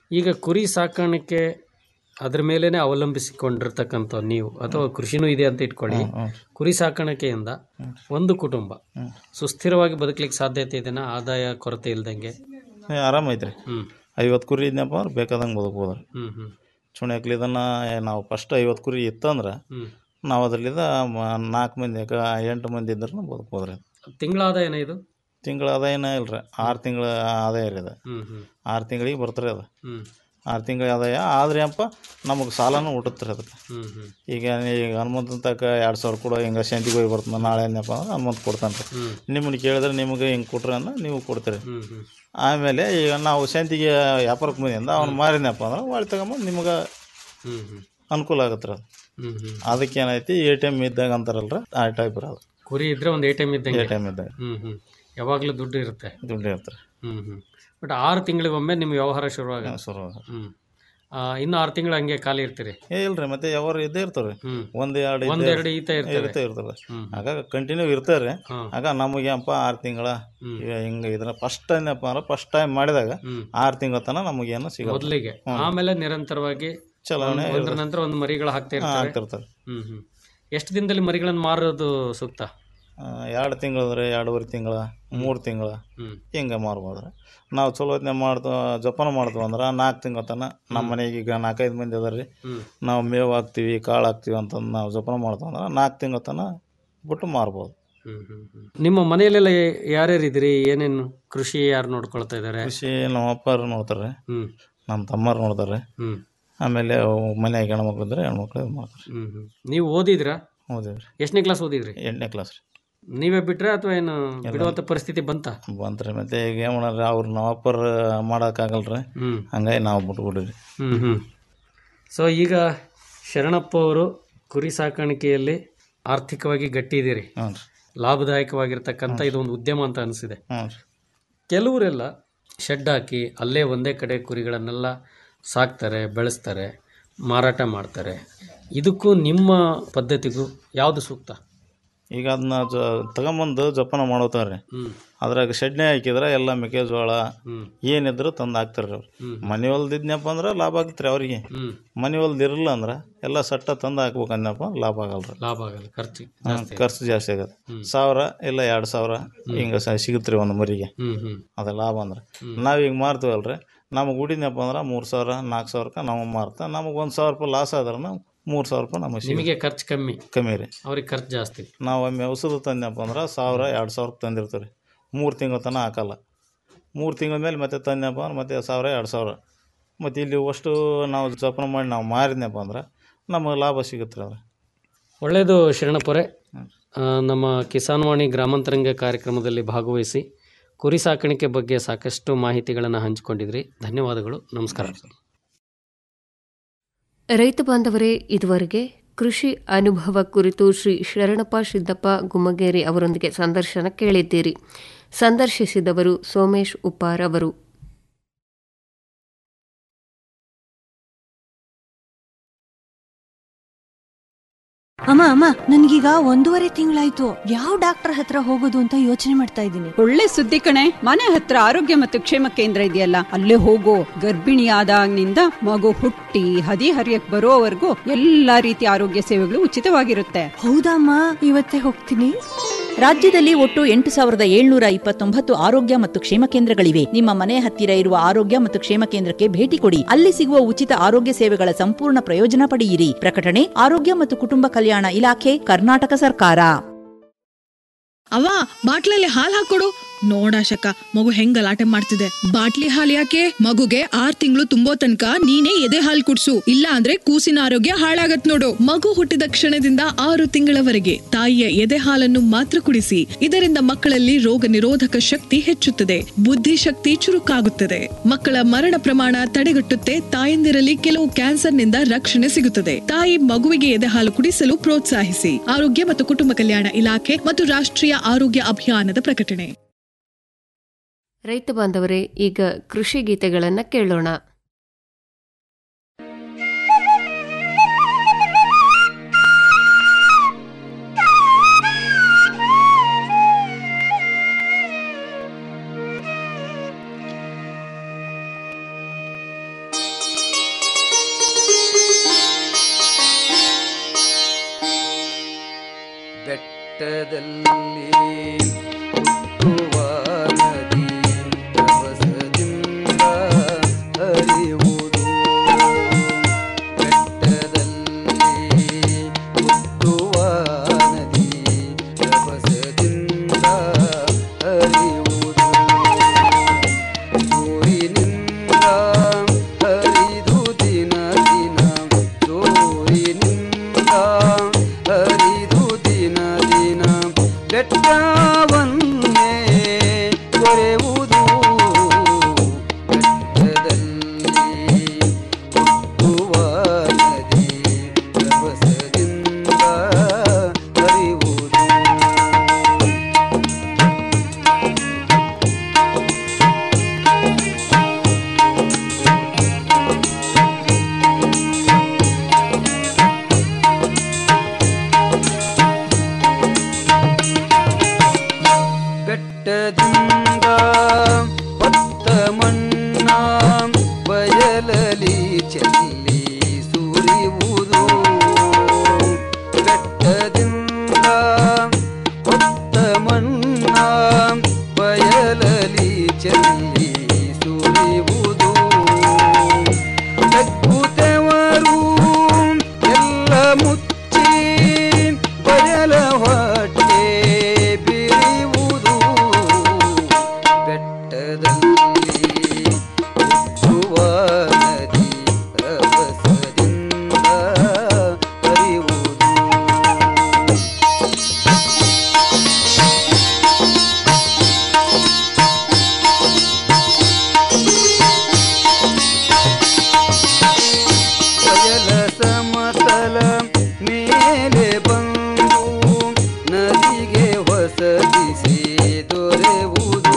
ಈಗ ಕುರಿ ಸಾಕಾಣಿಕೆ ಅದ್ರ ಮೇಲೇನೆ ಅವಲಂಬಿಸಿಕೊಂಡಿರ್ತಕ್ಕಂಥ ನೀವು ಅಥವಾ ಕೃಷಿನೂ ಇದೆ ಅಂತ ಇಟ್ಕೊಳ್ಳಿ ಕುರಿ ಸಾಕಾಣಿಕೆಯಿಂದ ಒಂದು ಕುಟುಂಬ ಸುಸ್ಥಿರವಾಗಿ ಬದುಕಲಿಕ್ಕೆ ಸಾಧ್ಯತೆ ಇದೆನಾ ಆದಾಯ ಕೊರತೆ ಇಲ್ದಂಗೆ ಏ, ಆರಾಮ್ ಐತ್ರಿ ಹ್ಮ್. ಐವತ್ತು ಕುರಿ ಇದ್ನಪ್ಪ ಅಂದ್ರೆ ಬೇಕಾದಂಗೆ ಬದುಕ್ಬೋದು ರೀ ಹ್ಮ್ ಹ್ಮ್ ಚುಣ್ಯಾಕ್ಲಿ ಇದನ್ನು ನಾವು ಫಸ್ಟ್ ಐವತ್ತು ಕುರಿ ಇತ್ತಂದ್ರೆ ಹ್ಮ್. ನಾವು ಅದರಲ್ಲಿದ್ದ ನಾಲ್ಕು ಮಂದಿ ಯಾಕೆ ಎಂಟು ಮಂದಿ ಇದ್ರೂ ಬದುಕ್ಬೋದು ರೀ ತಿಂಗಳ ಆದಾಯನ ಇದು ತಿಂಗಳ ಆದಾಯನ ಇಲ್ಲ ರೀ ಆರು ತಿಂಗಳ ಆದಾಯ ರೀ ಅದು ಹ್ಮ್ ಹ್ಮ್ ಆರು ತಿಂಗಳಿಗೆ ಬರ್ತಾರೆ ಅದು ಹ್ಮ್ ಆರು ತಿಂಗಳ ಆದಾಯ ಆದ್ರೆ ಅಪ್ಪ ನಮಗೆ ಸಾಲನೂ ಹುಟ್ಟುತ್ತೆ ರೀ ಅದಕ್ಕೆ ಹ್ಮ್ ಹ್ಮ್ ಈಗ ಈಗ ಹನುಮಂತನ ತಕ್ಕ ಎರಡು ಸಾವಿರ ಕೊಡೋ ಹಿಂಗೆ ಶಾಂತಿಗೆ ಹೋಗಿ ಬರ್ತಾನೆ ನಾಳೆ ಏನಪ್ಪ ಅಂದ್ರೆ ಹನುಮಂತ ಕೊಡ್ತಾನೆ ರೀ ಹ್ಮ್. ನಿಮ್ಮನ್ನ ಕೇಳಿದ್ರೆ ನಿಮಗೆ ಹಿಂಗೆ ಕೊಟ್ರೆ ಅಂದ್ರೆ ನೀವು ಕೊಡ್ತೀರಿ ಹ್ಮ್ ಹ್ಮ್ ಆಮೇಲೆ ಈಗ ನಾವು ಶಾಂತಿಗೆ ವ್ಯಾಪಾರಕ್ಕೆ ಬಂದಿಂದ ಅವ್ನು ಮಾರಿದ್ನಪ್ಪ ಅಂದ್ರೆ ಒಳ್ಳೆ ತಗೊಂಬಂದು ನಿಮ್ಗೆ ಹ್ಮ್ ಹ್ಮ್ ಅನುಕೂಲ ಆಗತ್ತೆ ರೀ ಅದು ಹ್ಮ್ ಹ್ಮ್ ಅದಕ್ಕೆ ಏನೈತಿ ಎ ಟಿ ಎಮ್ ಇದ್ದಾಗ ಅಂತಾರಲ್ರಿ ಆ ಟೈಪ್ ಇರೋದು ಕುರಿ ಇದ್ರೆ ಒಂದು ಎ ಟಿ ಎಮ್ ಇದ್ದಂಗೆ ಎ ಟಿ ಎಮ್ ಇದ್ದಾಗ ಹ್ಮ್ ಹ್ಮ್ ಯಾವಾಗಲೂ ದುಡ್ಡು ಇರುತ್ತೆ ದುಡ್ಡು ಇರ್ತಾರೆ ಹ್ಮ್ ಹ್ಮ್ ಬಟ್ ಆರು ತಿಂಗಳಿಗೊಮ್ಮೆ ನಿಮ್ಮ ವ್ಯವಹಾರ ಶುರುವಾಗ ಶುರು ಹ್ಮ್ ಆ, ಇನ್ನು ಆರು ತಿಂಗಳು ಹಂಗೆ ಖಾಲಿ ಇರ್ತೀರಿ ಏ ಇಲ್ರಿ ಮತ್ತೆ ಯಾವಾರು ಇದ್ದೇ ಇರ್ತಾವ್ರಿ ಹ್ಮ್. ಒಂದು ಎರಡು ಇದ್ದೇ ಒಂದೆರಡು ಈತ ಇರ್ತವೆ. ಇರ್ತವೆ ಇರ್ತವೆ ಹ್ಮ್. ಆಗ ಕಂಟಿನ್ಯೂ ಇರ್ತಾರೆ ಹಾ. ಆಗ ನಮಗೇನಪ್ಪ ಆರು ತಿಂಗಳ ಹ್ಮ್. ಹಿಂಗೆ ಇದನ್ನ ಫಸ್ಟ್ ಏನಪ್ಪ ಅಂದ್ರೆ ಫಸ್ಟ್ ಟೈಮ್ ಮಾಡಿದಾಗ ಹ್ಮ್. ಆರು ತಿಂಗಳ ತನಕ ನಮಗೇನು ಸಿಗೋದು ಮೊದಲಿಗೆ ಹ್ಮ್. ಆಮೇಲೆ ನಿರಂತರವಾಗಿ ಚಲಾವಣೆ ಒಂದ್- ಒಂದ್ರ ಇರ್ತದೆ. ನಂತರ ಒಂದು ಮರಿಗಳು ಹಾಕ್ತಾ ಹಾ, ಇರ್ತಾರೆ ಹಾಕ್ತಿರ್ತಾರೆ. ಹ್ಮ್ ಹ್ಮ್ ಎಷ್ಟು ದಿನದಲ್ಲಿ ಮರಿಗಳನ್ನು ಮಾರೋದು ಸೂಕ್ತ ಎರಡು ತಿಂಗಳದ್ರೆ ಎರಡೂವರೆ ತಿಂಗಳ ಮೂರು ತಿಂಗಳ ಹ್ಮ್. ಹಿಂಗೆ ಮಾರ್ಬೋದು ರೀ ನಾವು ಚಲೋ ಹೊತ್ನ್ಯಾಗ ಮಾಡ್ತು ಜೋಪಾನ ಮಾಡ್ತೀವಿ ಅಂದ್ರೆ ನಾಲ್ಕು ತಿಂಗಳ ತನಕ ನಮ್ಮ ಮನೆಗೆ ಈಗ ನಾಲ್ಕೈದು ಮಂದಿ ಅದಾರ ರೀ ಹ್ಮ್. ನಾವು ಮೇವು ಹಾಕ್ತೀವಿ ಕಾಳು ಹಾಕ್ತೀವಿ ಅಂತಂದು ನಾವು ಜೋಪಾನ ಮಾಡ್ತೀವಿ ಅಂದ್ರೆ ನಾಲ್ಕು ತಿಂಗಳ ತನಕ ಬಿಟ್ಟು ಮಾರ್ಬೋದು ಹ್ಮ್ ಹ್ಮ್ ಹ್ಮ್. ನಿಮ್ಮ ಮನೆಯಲ್ಲೆಲ್ಲ ಯಾರ್ಯಾರು ಇದ್ರಿ ಏನೇನು ಕೃಷಿ ಯಾರು ನೋಡ್ಕೊಳ್ತಾ ಇದ್ದಾರೆ ಕೃಷಿ ನಮ್ಮ ಅಪ್ಪಾರು ನೋಡ್ತಾರೆ ಹ್ಮ್ ನಮ್ಮ ತಮ್ಮರು ನೋಡ್ತಾರೆ ಹ್ಮ್ ಆಮೇಲೆ ಮನೆಯಾಗ ಹೆಣ್ಮಕ್ಳು ಇದ್ರೆ ಹೆಣ್ಮಕ್ಳು ಇದು ಮಾಡ್ತಾರೆ ಹ್ಮ್ ಹ್ಮ್ ನೀವು ಓದಿದ್ರಾ ಓದಿವ್ರಿ ಎಷ್ಟನೇ ಕ್ಲಾಸ್ ಓದಿದ್ರಿ ಎಂಟನೇ ಕ್ಲಾಸ್ ರೀ ನೀವೇ ಬಿಟ್ರೆ ಅಥವಾ ಏನು ಬಿಡುವಂತ ಪರಿಸ್ಥಿತಿ ಬಂತ ಬಂತ್ರಿ ಮತ್ತೆ ಈಗ ಏನು ಮಾಡ್ರಿ ಅವ್ರು ನಮ್ಮ ಅಪ್ಪರು ಮಾಡೋಕ್ಕಾಗಲ್ರಿ ಹ್ಮ್ ಹಂಗಾಗಿ ನಾವು ಬಿಟ್ಬಿಡ್ರಿ ಹ್ಮ್ ಹ್ಮ್ ಸೊ ಈಗ ಶರಣಪ್ಪ ಅವರು ಕುರಿ ಸಾಕಾಣಿಕೆಯಲ್ಲಿ ಆರ್ಥಿಕವಾಗಿ ಗಟ್ಟಿ ಇದೀರಿ ಹ್ಞೂ ರೀ ಲಾಭದಾಯಕವಾಗಿರ್ತಕ್ಕಂಥ ಇದೊಂದು ಉದ್ಯಮ ಅಂತ ಅನಿಸಿದೆ ಹ್ಞೂ ರೀ ಕೆಲವರೆಲ್ಲ ಶೆಡ್ ಹಾಕಿ ಅಲ್ಲೇ ಒಂದೇ ಕಡೆ ಕುರಿಗಳನ್ನೆಲ್ಲ ಸಾಕ್ತಾರೆ ಬೆಳೆಸ್ತಾರೆ ಮಾರಾಟ ಮಾಡ್ತಾರೆ ಇದಕ್ಕೂ ನಿಮ್ಮ ಪದ್ಧತಿಗೂ ಯಾವುದು ಸೂಕ್ತ ಈಗ ಅದನ್ನ ಜ ತಗೊಂಬಂದು ಜೋಪಾನ ಮಾಡೋತಾರ್ರಿ ಹ್ಮ್. ಅದ್ರಾಗ ಶೆಡ್ನೆ ಹಾಕಿದ್ರೆ ಎಲ್ಲ ಮೆಕ್ಕೆಜೋಳ ಹ್ಮ್. ಏನಿದ್ರು ತಂದು ಹಾಕ್ತಾರೆ ಅವ್ರು ಹ್ಮ್. ಮನೆ ಹೊಲ್ದಿದ್ನಪ್ಪ ಅಂದ್ರೆ ಲಾಭ ಆಗತ್ತೆ ರೀ ಅವ್ರಿಗೆ ಹ್ಮ್. ಮನೆ ಹೊಲ್ದು ಇರಲಿಲ್ಲ ಅಂದ್ರೆ ಎಲ್ಲ ಸಟ್ಟ ತಂದು ಹಾಕ್ಬೇಕಂದಪ್ಪ ಲಾಭ ಆಗಲ್ರಿ ಲಾಭ ಆಗಲ್ಲ ಖರ್ಚು ಹ್ಮ್, ಜಾಸ್ತಿ ಖರ್ಚು ಜಾಸ್ತಿ ಆಗತ್ತೆ ಹ್ಮ್. ಸಾವಿರ ಇಲ್ಲ ಎರಡು ಸಾವಿರ ಹಿಂಗೆ ಸ ಸಿಗುತ್ತೆ ರೀ ಒಂದು ಮರಿಗೆ ಹ್ಮ್ ಹ್ಮ್ ಅದು ಲಾಭ ಅಂದ್ರೆ ಹ್ಮ್. ನಾವೀಗ ಮಾರ್ತೀವಲ್ರಿ ನಮಗೆ ಉಡಿದ್ನಪ್ಪ ಅಂದ್ರೆ ಮೂರು ಸಾವಿರ ನಾಲ್ಕು ಸಾವಿರಕ್ಕೆ ನಾವು ಮಾರ್ತಾ ನಮಗೆ ಒಂದು ಸಾವಿರ ರೂಪಾಯಿ ಲಾಸ್ ಆದ್ರೆ ಮೂರು ಸಾವಿರ ರೂಪಾಯಿ ನಮಗೆ ಸಿಗುತ್ತೆ. ನಿಮಗೆ ಖರ್ಚು ಕಮ್ಮಿ ಕಮ್ಮಿ ರೀ ಅವ್ರಿಗೆ ಖರ್ಚು ಜಾಸ್ತಿ ನಾವು ಒಮ್ಮೆ ಔಷಧ ತಂದ್ನಪ್ಪ ಅಂದ್ರೆ ಸಾವಿರ ಎರಡು ಸಾವಿರಕ್ಕೆ ತಂದಿರ್ತೀವಿ ರೀ ಮೂರು ತಿಂಗಳ ತನಕ ಹಾಕಲ್ಲ ಮೂರು ತಿಂಗಳ ಮೇಲೆ ಮತ್ತೆ ತಂದ್ನಪ್ಪ ಅಂದ್ರೆ ಮತ್ತೆ ಸಾವಿರ ಎರಡು ಸಾವಿರ ಮತ್ತು ಇಲ್ಲಿ ಅಷ್ಟು ನಾವು ಜೋಪಾನ ಮಾಡಿ ನಾವು ಮಾರಿದ್ನಪ್ಪ ಅಂದ್ರೆ ನಮಗೆ ಲಾಭ ಸಿಗುತ್ತೆ ರೀ ಅದು ಒಳ್ಳೆಯದು ಶರಣಪ್ಪರೇ ಆ, ನಮ್ಮ ಕಿಸಾನ್ವಾಣಿ ಗ್ರಾಮಾಂತರಂಗ ಕಾರ್ಯಕ್ರಮದಲ್ಲಿ ಭಾಗವಹಿಸಿ ಕುರಿ ಸಾಕಾಣಿಕೆ ಬಗ್ಗೆ ಸಾಕಷ್ಟು ಮಾಹಿತಿಗಳನ್ನು ಹಂಚಿಕೊಂಡಿದ್ರಿ ಧನ್ಯವಾದಗಳು ನಮಸ್ಕಾರ ರೈತ ಬಾಂಧವರೇ ಇದುವರೆಗೆ ಕೃಷಿ ಅನುಭವ ಕುರಿತು ಶ್ರೀ ಶರಣಪ್ಪ ಸಿದ್ದಪ್ಪ ಗುಮ್ಮಗೇರಿ ಅವರೊಂದಿಗೆ ಸಂದರ್ಶನ ಕೇಳಿದ್ದೀರಿ ಸಂದರ್ಶಿಸಿದವರು ಸೋಮೇಶ್ ಉಪ್ಪಾರ್ ಅವರು ಅಮ್ಮ ಅಮ್ಮ ನನ್ಗೀಗ ಒಂದೂವರೆ ತಿಂಗಳಾಯ್ತು ಯಾವ ಡಾಕ್ಟರ್ ಹತ್ರ ಹೋಗೋದು ಅಂತ ಯೋಚನೆ ಮಾಡ್ತಾ ಇದ್ದೀನಿ ಒಳ್ಳೆ ಸುದ್ದಿ ಕಣೆ ಮನೆ ಹತ್ರ ಆರೋಗ್ಯ ಮತ್ತು ಕ್ಷೇಮ ಕೇಂದ್ರ ಇದೆಯಲ್ಲ ಅಲ್ಲೇ ಹೋಗೋ ಗರ್ಭಿಣಿಯಾದಾಗಿನಿಂದ ಮಗು ಹುಟ್ಟಿ ಹದಿ ಹರಿಯಕ್ ಬರೋವರೆಗೂ ಎಲ್ಲಾ ರೀತಿಯ ಆರೋಗ್ಯ ಸೇವೆಗಳು ಉಚಿತವಾಗಿರುತ್ತೆ ಹೌದಮ್ಮ ಇವತ್ತೇ ಹೋಗ್ತೀನಿ ರಾಜ್ಯದಲ್ಲಿ ಒಟ್ಟು ಎಂಟು ಸಾವಿರದ ಏಳ್ನೂರ ಇಪ್ಪತ್ತೊಂಬತ್ತು ಆರೋಗ್ಯ ಮತ್ತು ಕ್ಷೇಮ ಕೇಂದ್ರಗಳಿವೆ ನಿಮ್ಮ ಮನೆ ಹತ್ತಿರ ಇರುವ ಆರೋಗ್ಯ ಮತ್ತು ಕ್ಷೇಮ ಕೇಂದ್ರಕ್ಕೆ ಭೇಟಿ ಕೊಡಿ ಅಲ್ಲಿ ಸಿಗುವ ಉಚಿತ ಆರೋಗ್ಯ ಸೇವೆಗಳ ಸಂಪೂರ್ಣ ಪ್ರಯೋಜನ ಪಡೆಯಿರಿ ಪ್ರಕಟಣೆ ಆರೋಗ್ಯ ಮತ್ತು ಕುಟುಂಬ ಕಲ್ಯಾಣ ಇಲಾಖೆ ಕರ್ನಾಟಕ ಸರ್ಕಾರ ಅವ್ವ ಬಾಟ್ಲಲ್ಲಿ ಹಾಲ್ ಹಾಕೊಡು ನೋಡಾಶಕ ಮಗು ಹೆಂಗ್ ಗಲಾಟೆ ಮಾಡ್ತಿದೆ ಬಾಟ್ಲಿ ಹಾಲ್ ಯಾಕೆ ಮಗುಗೆ ಆರ್ ತಿಂಗಳು ತುಂಬೋ ತನಕ ನೀನೇ ಎದೆ ಹಾಲ್ ಕುಡ್ಸು ಇಲ್ಲ ಅಂದ್ರೆ ಕೂಸಿನ ಆರೋಗ್ಯ ಹಾಳಾಗತ್ ನೋಡು ಮಗು ಹುಟ್ಟಿದ ಕ್ಷಣದಿಂದ ಆರು ತಿಂಗಳವರೆಗೆ ತಾಯಿಯ ಎದೆ ಹಾಲನ್ನು ಮಾತ್ರ ಕುಡಿಸಿ ಇದರಿಂದ ಮಕ್ಕಳಲ್ಲಿ ರೋಗ ನಿರೋಧಕ ಶಕ್ತಿ ಹೆಚ್ಚುತ್ತದೆ ಬುದ್ಧಿಶಕ್ತಿ ಚುರುಕಾಗುತ್ತದೆ ಮಕ್ಕಳ ಮರಣ ಪ್ರಮಾಣ ತಡೆಗಟ್ಟುತ್ತೆ ತಾಯಂದಿರಲ್ಲಿ ಕೆಲವು ಕ್ಯಾನ್ಸರ್ನಿಂದ ರಕ್ಷಣೆ ಸಿಗುತ್ತದೆ ತಾಯಿ ಮಗುವಿಗೆ ಎದೆ ಹಾಲು ಕುಡಿಸಲು ಪ್ರೋತ್ಸಾಹಿಸಿ ಆರೋಗ್ಯ ಮತ್ತು ಕುಟುಂಬ ಕಲ್ಯಾಣ ಇಲಾಖೆ ಮತ್ತು ರಾಷ್ಟ್ರೀಯ ಆರೋಗ್ಯ ಅಭಿಯಾನದ ಪ್ರಕಟಣೆ ರೈತ ಬಾಂಧವರೇ ಈಗ ಕೃಷಿ ಗೀತೆಗಳನ್ನು ಕೇಳೋಣ ಬೆಟ್ಟದಲ್ಲಿ ಹುಟ್ಟುವ ನದಿ ರಭಸದಿಂದ ಹರಿಯುವುದು ಬೆಟ್ಟದಲ್ಲಿ ಹುಟ್ಟುವ ನದಿ ರಭಸದಿಂದ ಹರಿಯುವುದು ಜೋರಿನಿಂದ ಹರಿದು ದಿನ ದಿನ ಜೋರಿನಿಂದ ಹರಿದು ದಿನ ದಿನ ಬೆಟ್ಟವನ್ನೇ ಕೊರೆಯುವುದು ಬೆಟ್ಟದಲ್ಲಿ ಹುಟ್ಟುವ ನದಿ ರಭಸದಿಂದ ಹರಿಯುವುದು ಬೆಟ್ಟದಿಂದ ಭತ್ತ ಮಣ್ಣ ಬಯಲಲಿ ಚೆಲ್ಲಿ ಸುರಿಯುವುದು ಬೆಟ್ಟದಿಂದ ಭತ್ತ ಮಣ್ಣ ಬಯಲಲಿ ಚೆಲ್ಲಿ ಸುರಿಯುವುದು ತಗ್ಗುತ್ತವರು ಎಲ್ಲ ಮುಚ್ಚಿ ಬಯಲ ಹೊಟ್ಟೆ ಬಿರಿಯುವುದು ಬೆಟ್ಟದಲ್ಲಿ ಹುಟ್ಟುವ ನದಿ ರಭಸದಿಂದ ಹರಿಯುವುದು ಬಯಲ ಸಮತಲ ಮೇಲೆ ಬಂದು ನದಿಗೆ ಹೊಸದಿಸಿ ದೊರೆಯುವುದು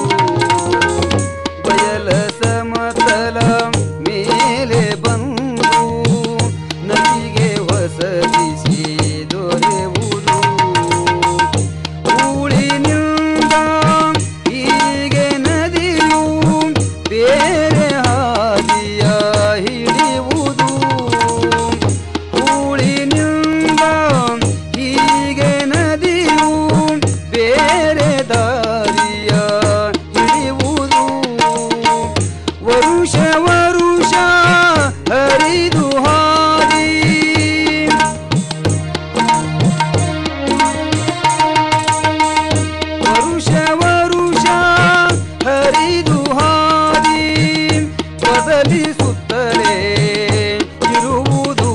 ಬಯಲ ಸಮತಲ ಮೇಲೆ ಬಂದು ನದಿಗೆ ಹೊಸದಿಸಿ ದೊರೆಯುವುದು ಊಳಿನಿಂದ ಹೀಗೆ ನದಿಯು ಬೇರೆ ಹಾದಿಯ ಹಿಡಿಯುವುದು ಊಳಿನಿಂದ ಹೀಗೆ ನದಿಯು ಬೇರೆ ದಾರಿಯ ಹಿಡಿಯುವುದು ವರುಷ ವರುಷ ಹರಿದು ಹಾದಿ ವರುಷ ವರುಷ ಹರಿದು ಹಾದಿ ಬದಲಿಸುತ್ತಲೇ ಇರುವುದು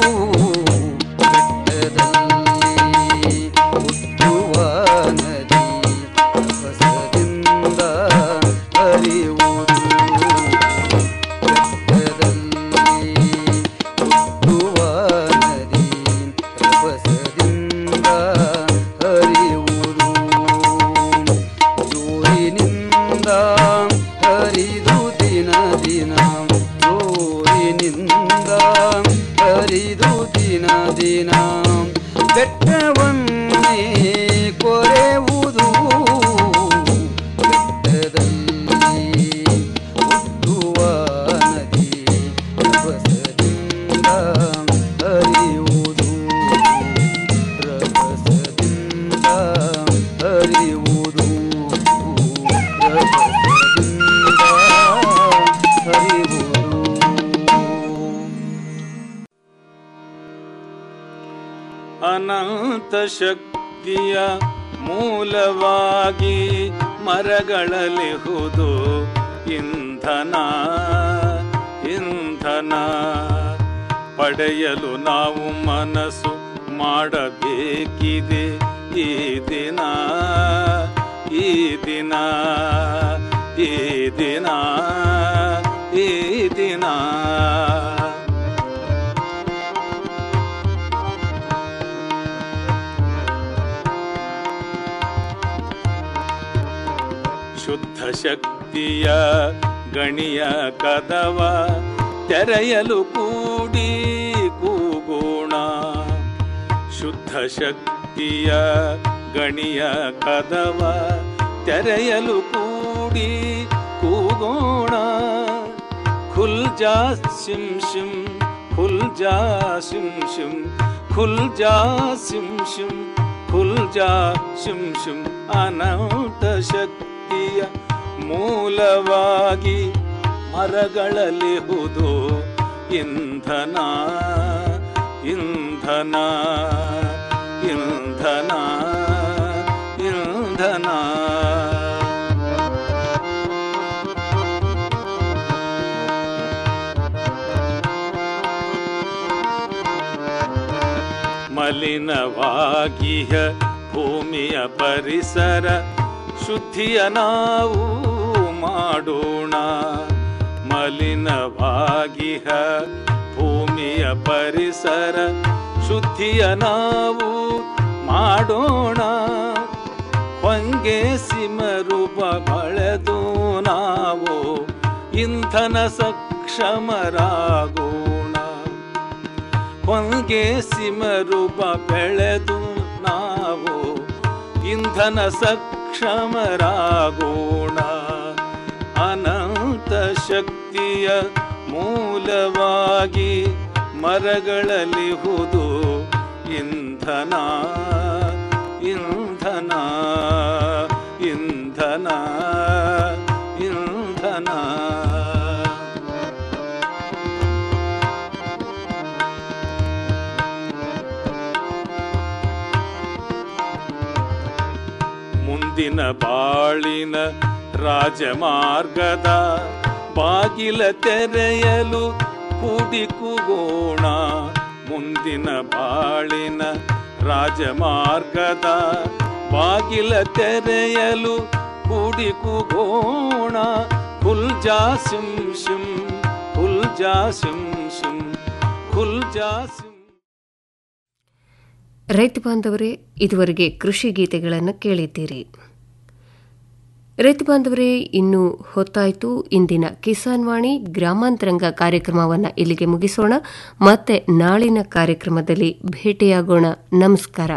ಬೆಟ್ಟದಲ್ಲಿ ಹುಟ್ಟುವ ನದಿ ರಭಸದಿಂದ ಹರಿಯುವುದು ಬೆಟ್ಟದಲ್ಲಿ ಹುಟ್ಟುವ ನದಿ ರಭಸದಿಂದ ಹರಿಯುವುದು ಜೋರಿನಿಂದ ಹರಿದು ದಿನ ದಿನ ಜೋರಿನಿಂದ ಹರಿದು ದಿನ ದಿನ ಬೆಟ್ಟವನ್ನೇ ಕೊರೆಯುವುದು ಬೆಟ್ಟದಲ್ಲಿ ಹುಟ್ಟುವ ನದಿ ರಭಸದಿಂದ ಹರಿಯುವುದು ರಭಸದಿಂದ ಹರಿಯುವುದು ರಭಸದಿಂದ ಹರಿಯುವುದು ಅನಂತ ಶಕ್ತಿಯ ಮೂಲವಾಗಿ ಮರಗಳಲಿಹುದು ಇಂಧನ ಇಂಧನ ಪಡೆಯಲು ನಾವು ಮನಸ್ಸು ಮಾಡಬೇಕಿದೆ ಈ ದಿನ ಈ ದಿನ ಈ ದಿನ ಈ ದಿನ ಶುದ್ಧ ಶಕ್ತಿಯ ಗಣಿಯ ಕದವ ತೆರೆಯಲು ಕೂಡಿ ಕೂಗೋಣ ಶುದ್ಧ ಶಕ್ತಿಯ ಗಣಿಯ ಕದವ ತೆರೆಯಲು ಕೂಡಿ ಕೂಗೋಣ ಖುಲ್ ಜಾ ಸಿಂ ಶಿಂ ಖುಲ್ ಜಾ ಸಿಂ ಶಿಂ ಖುಲ್ ಜಾ ಸಿಂ ಶಿಂ ಕುಲ್ಜಾ ಶುಂ ಶುಂ ಅನಂತ ಶಕ್ತಿಯ ಮೂಲವಾಗಿ ಮರಗಳಲ್ಲಿ ಹುದು ಇಂಧನ ಇಂಧನ ಇಂಧನ ಇಂಧನ ಮಲಿನವಾಗಿಯ ಭೂಮಿಯ ಪರಿಸರ ಶುದ್ಧಿಯ ನಾವು ಮಾಡೋಣ ಮಲಿನವಾಗಿಹ ಭೂಮಿಯ ಪರಿಸರ ಶುದ್ಧಿಯ ನಾವು ಮಾಡೋಣ ಹೊಂಗೆ ಸಿಮರೂಪ ಬಳೆದು ನಾವು ಇಂಧನ ಸಕ್ಷಮರಾಗೋಣ ಹೊಂಗೆ ಸಿಮರೂಪ ಬೆಳೆದು ನಾವು ಇಂಧನ ಸಕ್ಷಮರಾಗೋಣ ಅನಂತ ಶಕ್ತಿಯ ಮೂಲವಾಗಿ ಮರಗಳಲ್ಲಿ ಹುದು ಇಂಧನ ಇಂಧನ ಇಂಧನ ಇಂಧನ ಮುಂದಿನ ಬಾಳಿನ ರಾಜಮಾರ್ಗದ ಬಾಗಿಲ ತೆರೆಯಲು ಕೂಡಿಕುಗೋಣ ಮುಂದಿನ ಬಾಳಿನ ರಾಜಮಾರ್ಗದ ಬಾಗಿಲ ತೆರೆಯಲು ಕೂಡಿಕುಗೋಣ ಕುಲ್ಜಾ ಸಿಂ ಶಿಂ ಕುಲ್ಜಾ ಸಿಂ ಶಿಂ ಕುಲ್ಜಾ ಸಿಂ ರೈತ ಬಾಂಧವರೇ ಇದುವರೆಗೆ ಕೃಷಿ ಗೀತೆಗಳನ್ನು ಕೇಳಿದ್ದೀರಿ ರೈತ ಬಾಂಧವರೇ ಇನ್ನು ಹೊತ್ತಾಯಿತು ಇಂದಿನ ಕಿಸಾನ್ ವಾಣಿ ಗ್ರಾಮಾಂತರಂಗ ಕಾರ್ಯಕ್ರಮವನ್ನು ಇಲ್ಲಿಗೆ ಮುಗಿಸೋಣ ಮತ್ತೆ ನಾಳಿನ ಕಾರ್ಯಕ್ರಮದಲ್ಲಿ ಭೇಟಿಯಾಗೋಣ ನಮಸ್ಕಾರ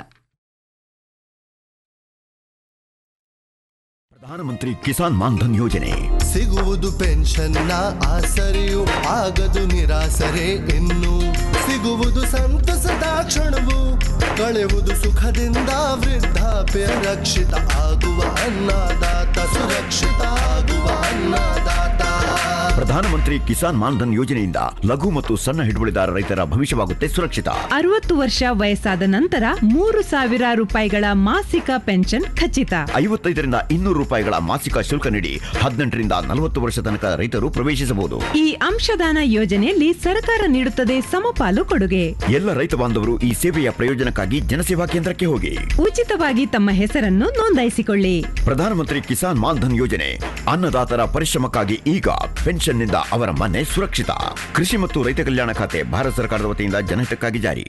ಪ್ರಧಾನಮಂತ್ರಿ ಕಿಸಾನ್ ಮಾನ್ಧನ್ ಯೋಜನೆ ಸಿಗುವುದು ಪೆನ್ಷನ್ನ ಆಸರೆಯು ಆಗದು ನಿರಾಸರೆ ಇನ್ನು ಸಿಗುವುದು ಸಂತಸದ ಕ್ಷಣವು ಕಳೆಯುವುದು ಸುಖದಿಂದ ವೃದ್ಧಾಪ್ಯ ರಕ್ಷಿತ ಆಗುವ ಅನ್ನದಾತ ಸುರಕ್ಷಿತ ಆಗುವ ಅನ್ನದಾತ ಪ್ರಧಾನಮಂತ್ರಿ ಕಿಸಾನ್ ಮಾನ್ಧನ್ ಯೋಜನೆಯಿಂದ ಲಘು ಮತ್ತು ಸಣ್ಣ ಹಿಡುವಳಿದಾರ ರೈತರ ಭವಿಷ್ಯವಾಗುತ್ತೆ ಸುರಕ್ಷಿತ ಅರವತ್ತು ವರ್ಷ ವಯಸ್ಸಾದ ನಂತರ ಮೂರು ಸಾವಿರ ರೂಪಾಯಿಗಳ ಮಾಸಿಕ ಪೆನ್ಷನ್ ಖಚಿತ ಐವತ್ತೈದರಿಂದ ಇನ್ನೂರು ರೂಪಾಯಿಗಳ ಮಾಸಿಕ ಶುಲ್ಕ ನೀಡಿ ಹದಿನೆಂಟರಿಂದ ನಲವತ್ತು ವರ್ಷ ತನಕ ರೈತರು ಪ್ರವೇಶಿಸಬಹುದು ಈ ಅಂಶದಾನ ಯೋಜನೆಯಲ್ಲಿ ಸರ್ಕಾರ ನೀಡುತ್ತದೆ ಸಮಪಾಲು ಕೊಡುಗೆ ಎಲ್ಲ ರೈತ ಬಾಂಧವರು ಈ ಸೇವೆಯ ಪ್ರಯೋಜನಕ್ಕಾಗಿ ಜನಸೇವಾ ಕೇಂದ್ರಕ್ಕೆ ಹೋಗಿ ಉಚಿತವಾಗಿ ತಮ್ಮ ಹೆಸರನ್ನು ನೋಂದಾಯಿಸಿಕೊಳ್ಳಿ ಪ್ರಧಾನಮಂತ್ರಿ ಕಿಸಾನ್ ಮಾನ್ಧನ್ ಯೋಜನೆ ಅನ್ನದಾತರ ಪರಿಶ್ರಮಕ್ಕಾಗಿ ಈಗ ಪೆನ್ಷನ್ನಿಂದ ಅವರ ಮನೆ ಸುರಕ್ಷಿತ ಕೃಷಿ ಮತ್ತು ರೈತ ಕಲ್ಯಾಣ ಖಾತೆ ಭಾರತ ಸರ್ಕಾರದ ವತಿಯಿಂದ ಜನಹಿತಕ್ಕಾಗಿ ಜಾರಿ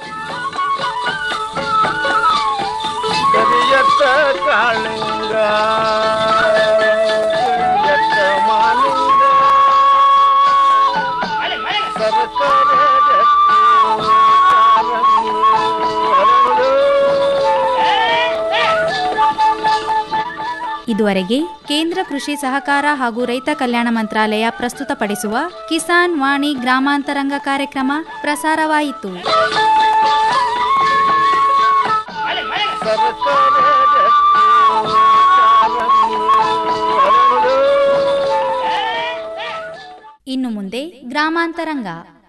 ಕರಿಯತ್ತ ಕಾಳಿಂಗ ಕರಿಯತ್ತ ಮಾಲಿಂಗ ಸರಸರ ಜಟ್ಟಿ ಕಾರಂಗಿ ಹರಳು. ಇದುವರೆಗೆ ಕೇಂದ್ರ ಕೃಷಿ ಸಹಕಾರ ಹಾಗೂ ರೈತ ಕಲ್ಯಾಣ ಮಂತ್ರಾಲಯ ಪ್ರಸ್ತುತಪಡಿಸುವ ಕಿಸಾನ್ ವಾಣಿ ಗ್ರಾಮಾಂತರಂಗ ಕಾರ್ಯಕ್ರಮ ಪ್ರಸಾರವಾಯಿತು ಸರಸರ ಜಟ್ಟಿ ಕಾರಂಗಿ ಹರಳು. ಇನ್ನು ಮುಂದೆ ಗ್ರಾಮಾಂತರಂಗ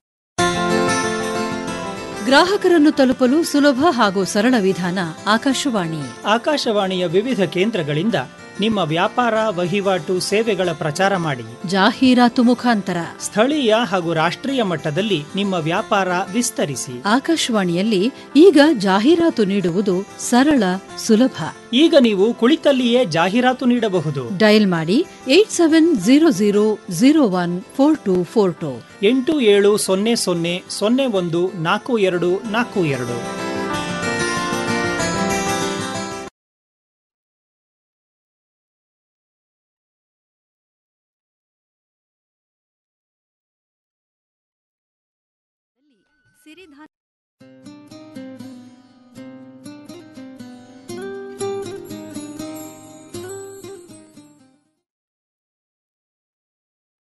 ಗ್ರಾಹಕರನ್ನು ತಲುಪಲು ಸುಲಭ ಹಾಗೂ ಸರಳ ವಿಧಾನ ಆಕಾಶವಾಣಿ ಆಕಾಶವಾಣಿಯ ವಿವಿಧ ಕೇಂದ್ರಗಳಿಂದ ನಿಮ್ಮ ವ್ಯಾಪಾರ ವಹಿವಾಟು ಸೇವೆಗಳ ಪ್ರಚಾರ ಮಾಡಿ ಜಾಹೀರಾತು ಮುಖಾಂತರ ಸ್ಥಳೀಯ ಹಾಗೂ ರಾಷ್ಟ್ರೀಯ ಮಟ್ಟದಲ್ಲಿ ನಿಮ್ಮ ವ್ಯಾಪಾರ ವಿಸ್ತರಿಸಿ ಆಕಾಶವಾಣಿಯಲ್ಲಿ ಈಗ ಜಾಹೀರಾತು ನೀಡುವುದು ಸರಳ ಸುಲಭ ಈಗ ನೀವು ಕುಳಿತಲ್ಲಿಯೇ ಜಾಹೀರಾತು ನೀಡಬಹುದು ಡಯಲ್ ಮಾಡಿ eight seven zero zero zero one four two four two ಎಂಟು ಏಳು ಸೊನ್ನೆ ಸೊನ್ನೆ ಸೊನ್ನೆ ಒಂದು ನಾಲ್ಕು ಎರಡು ನಾಲ್ಕು ಎರಡು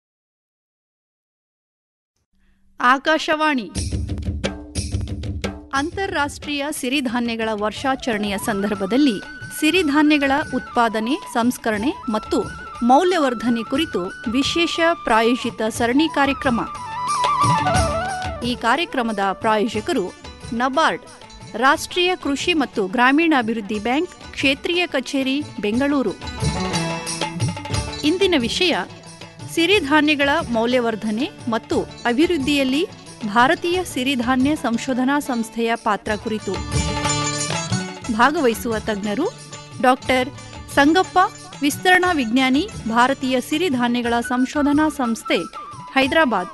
ಆಕಾಶವಾಣಿ ಅಂತಾರಾಷ್ಟ್ರೀಯ ಸಿರಿಧಾನ್ಯಗಳ ವರ್ಷಾಚರಣೆಯ ಸಂದರ್ಭದಲ್ಲಿ ಸಿರಿಧಾನ್ಯಗಳ ಉತ್ಪಾದನೆ ಸಂಸ್ಕರಣೆ ಮತ್ತು ಮೌಲ್ಯವರ್ಧನೆ ಕುರಿತು ವಿಶೇಷ ಪ್ರಾಯೋಜಿತ ಸರಣಿ ಕಾರ್ಯಕ್ರಮ ಈ ಕಾರ್ಯಕ್ರಮದ ಪ್ರಾಯೋಜಕರು ನಬಾರ್ಡ್ ರಾಷ್ಟ್ರೀಯ ಕೃಷಿ ಮತ್ತು ಗ್ರಾಮೀಣಾಭಿವೃದ್ಧಿ ಬ್ಯಾಂಕ್ ಕ್ಷೇತ್ರೀಯ ಕಚೇರಿ ಬೆಂಗಳೂರು ಇಂದಿನ ವಿಷಯ ಸಿರಿಧಾನ್ಯಗಳ ಮೌಲ್ಯವರ್ಧನೆ ಮತ್ತು ಅಭಿವೃದ್ಧಿಯಲ್ಲಿ ಭಾರತೀಯ ಸಿರಿಧಾನ್ಯ ಸಂಶೋಧನಾ ಸಂಸ್ಥೆಯ ಪಾತ್ರ ಕುರಿತು ಭಾಗವಹಿಸುವ ತಜ್ಞರು ಡಾಕ್ಟರ್ ಸಂಗಪ್ಪ ವಿಸ್ತರಣಾ ವಿಜ್ಞಾನಿ ಭಾರತೀಯ ಸಿರಿಧಾನ್ಯಗಳ ಸಂಶೋಧನಾ ಸಂಸ್ಥೆ ಹೈದರಾಬಾದ್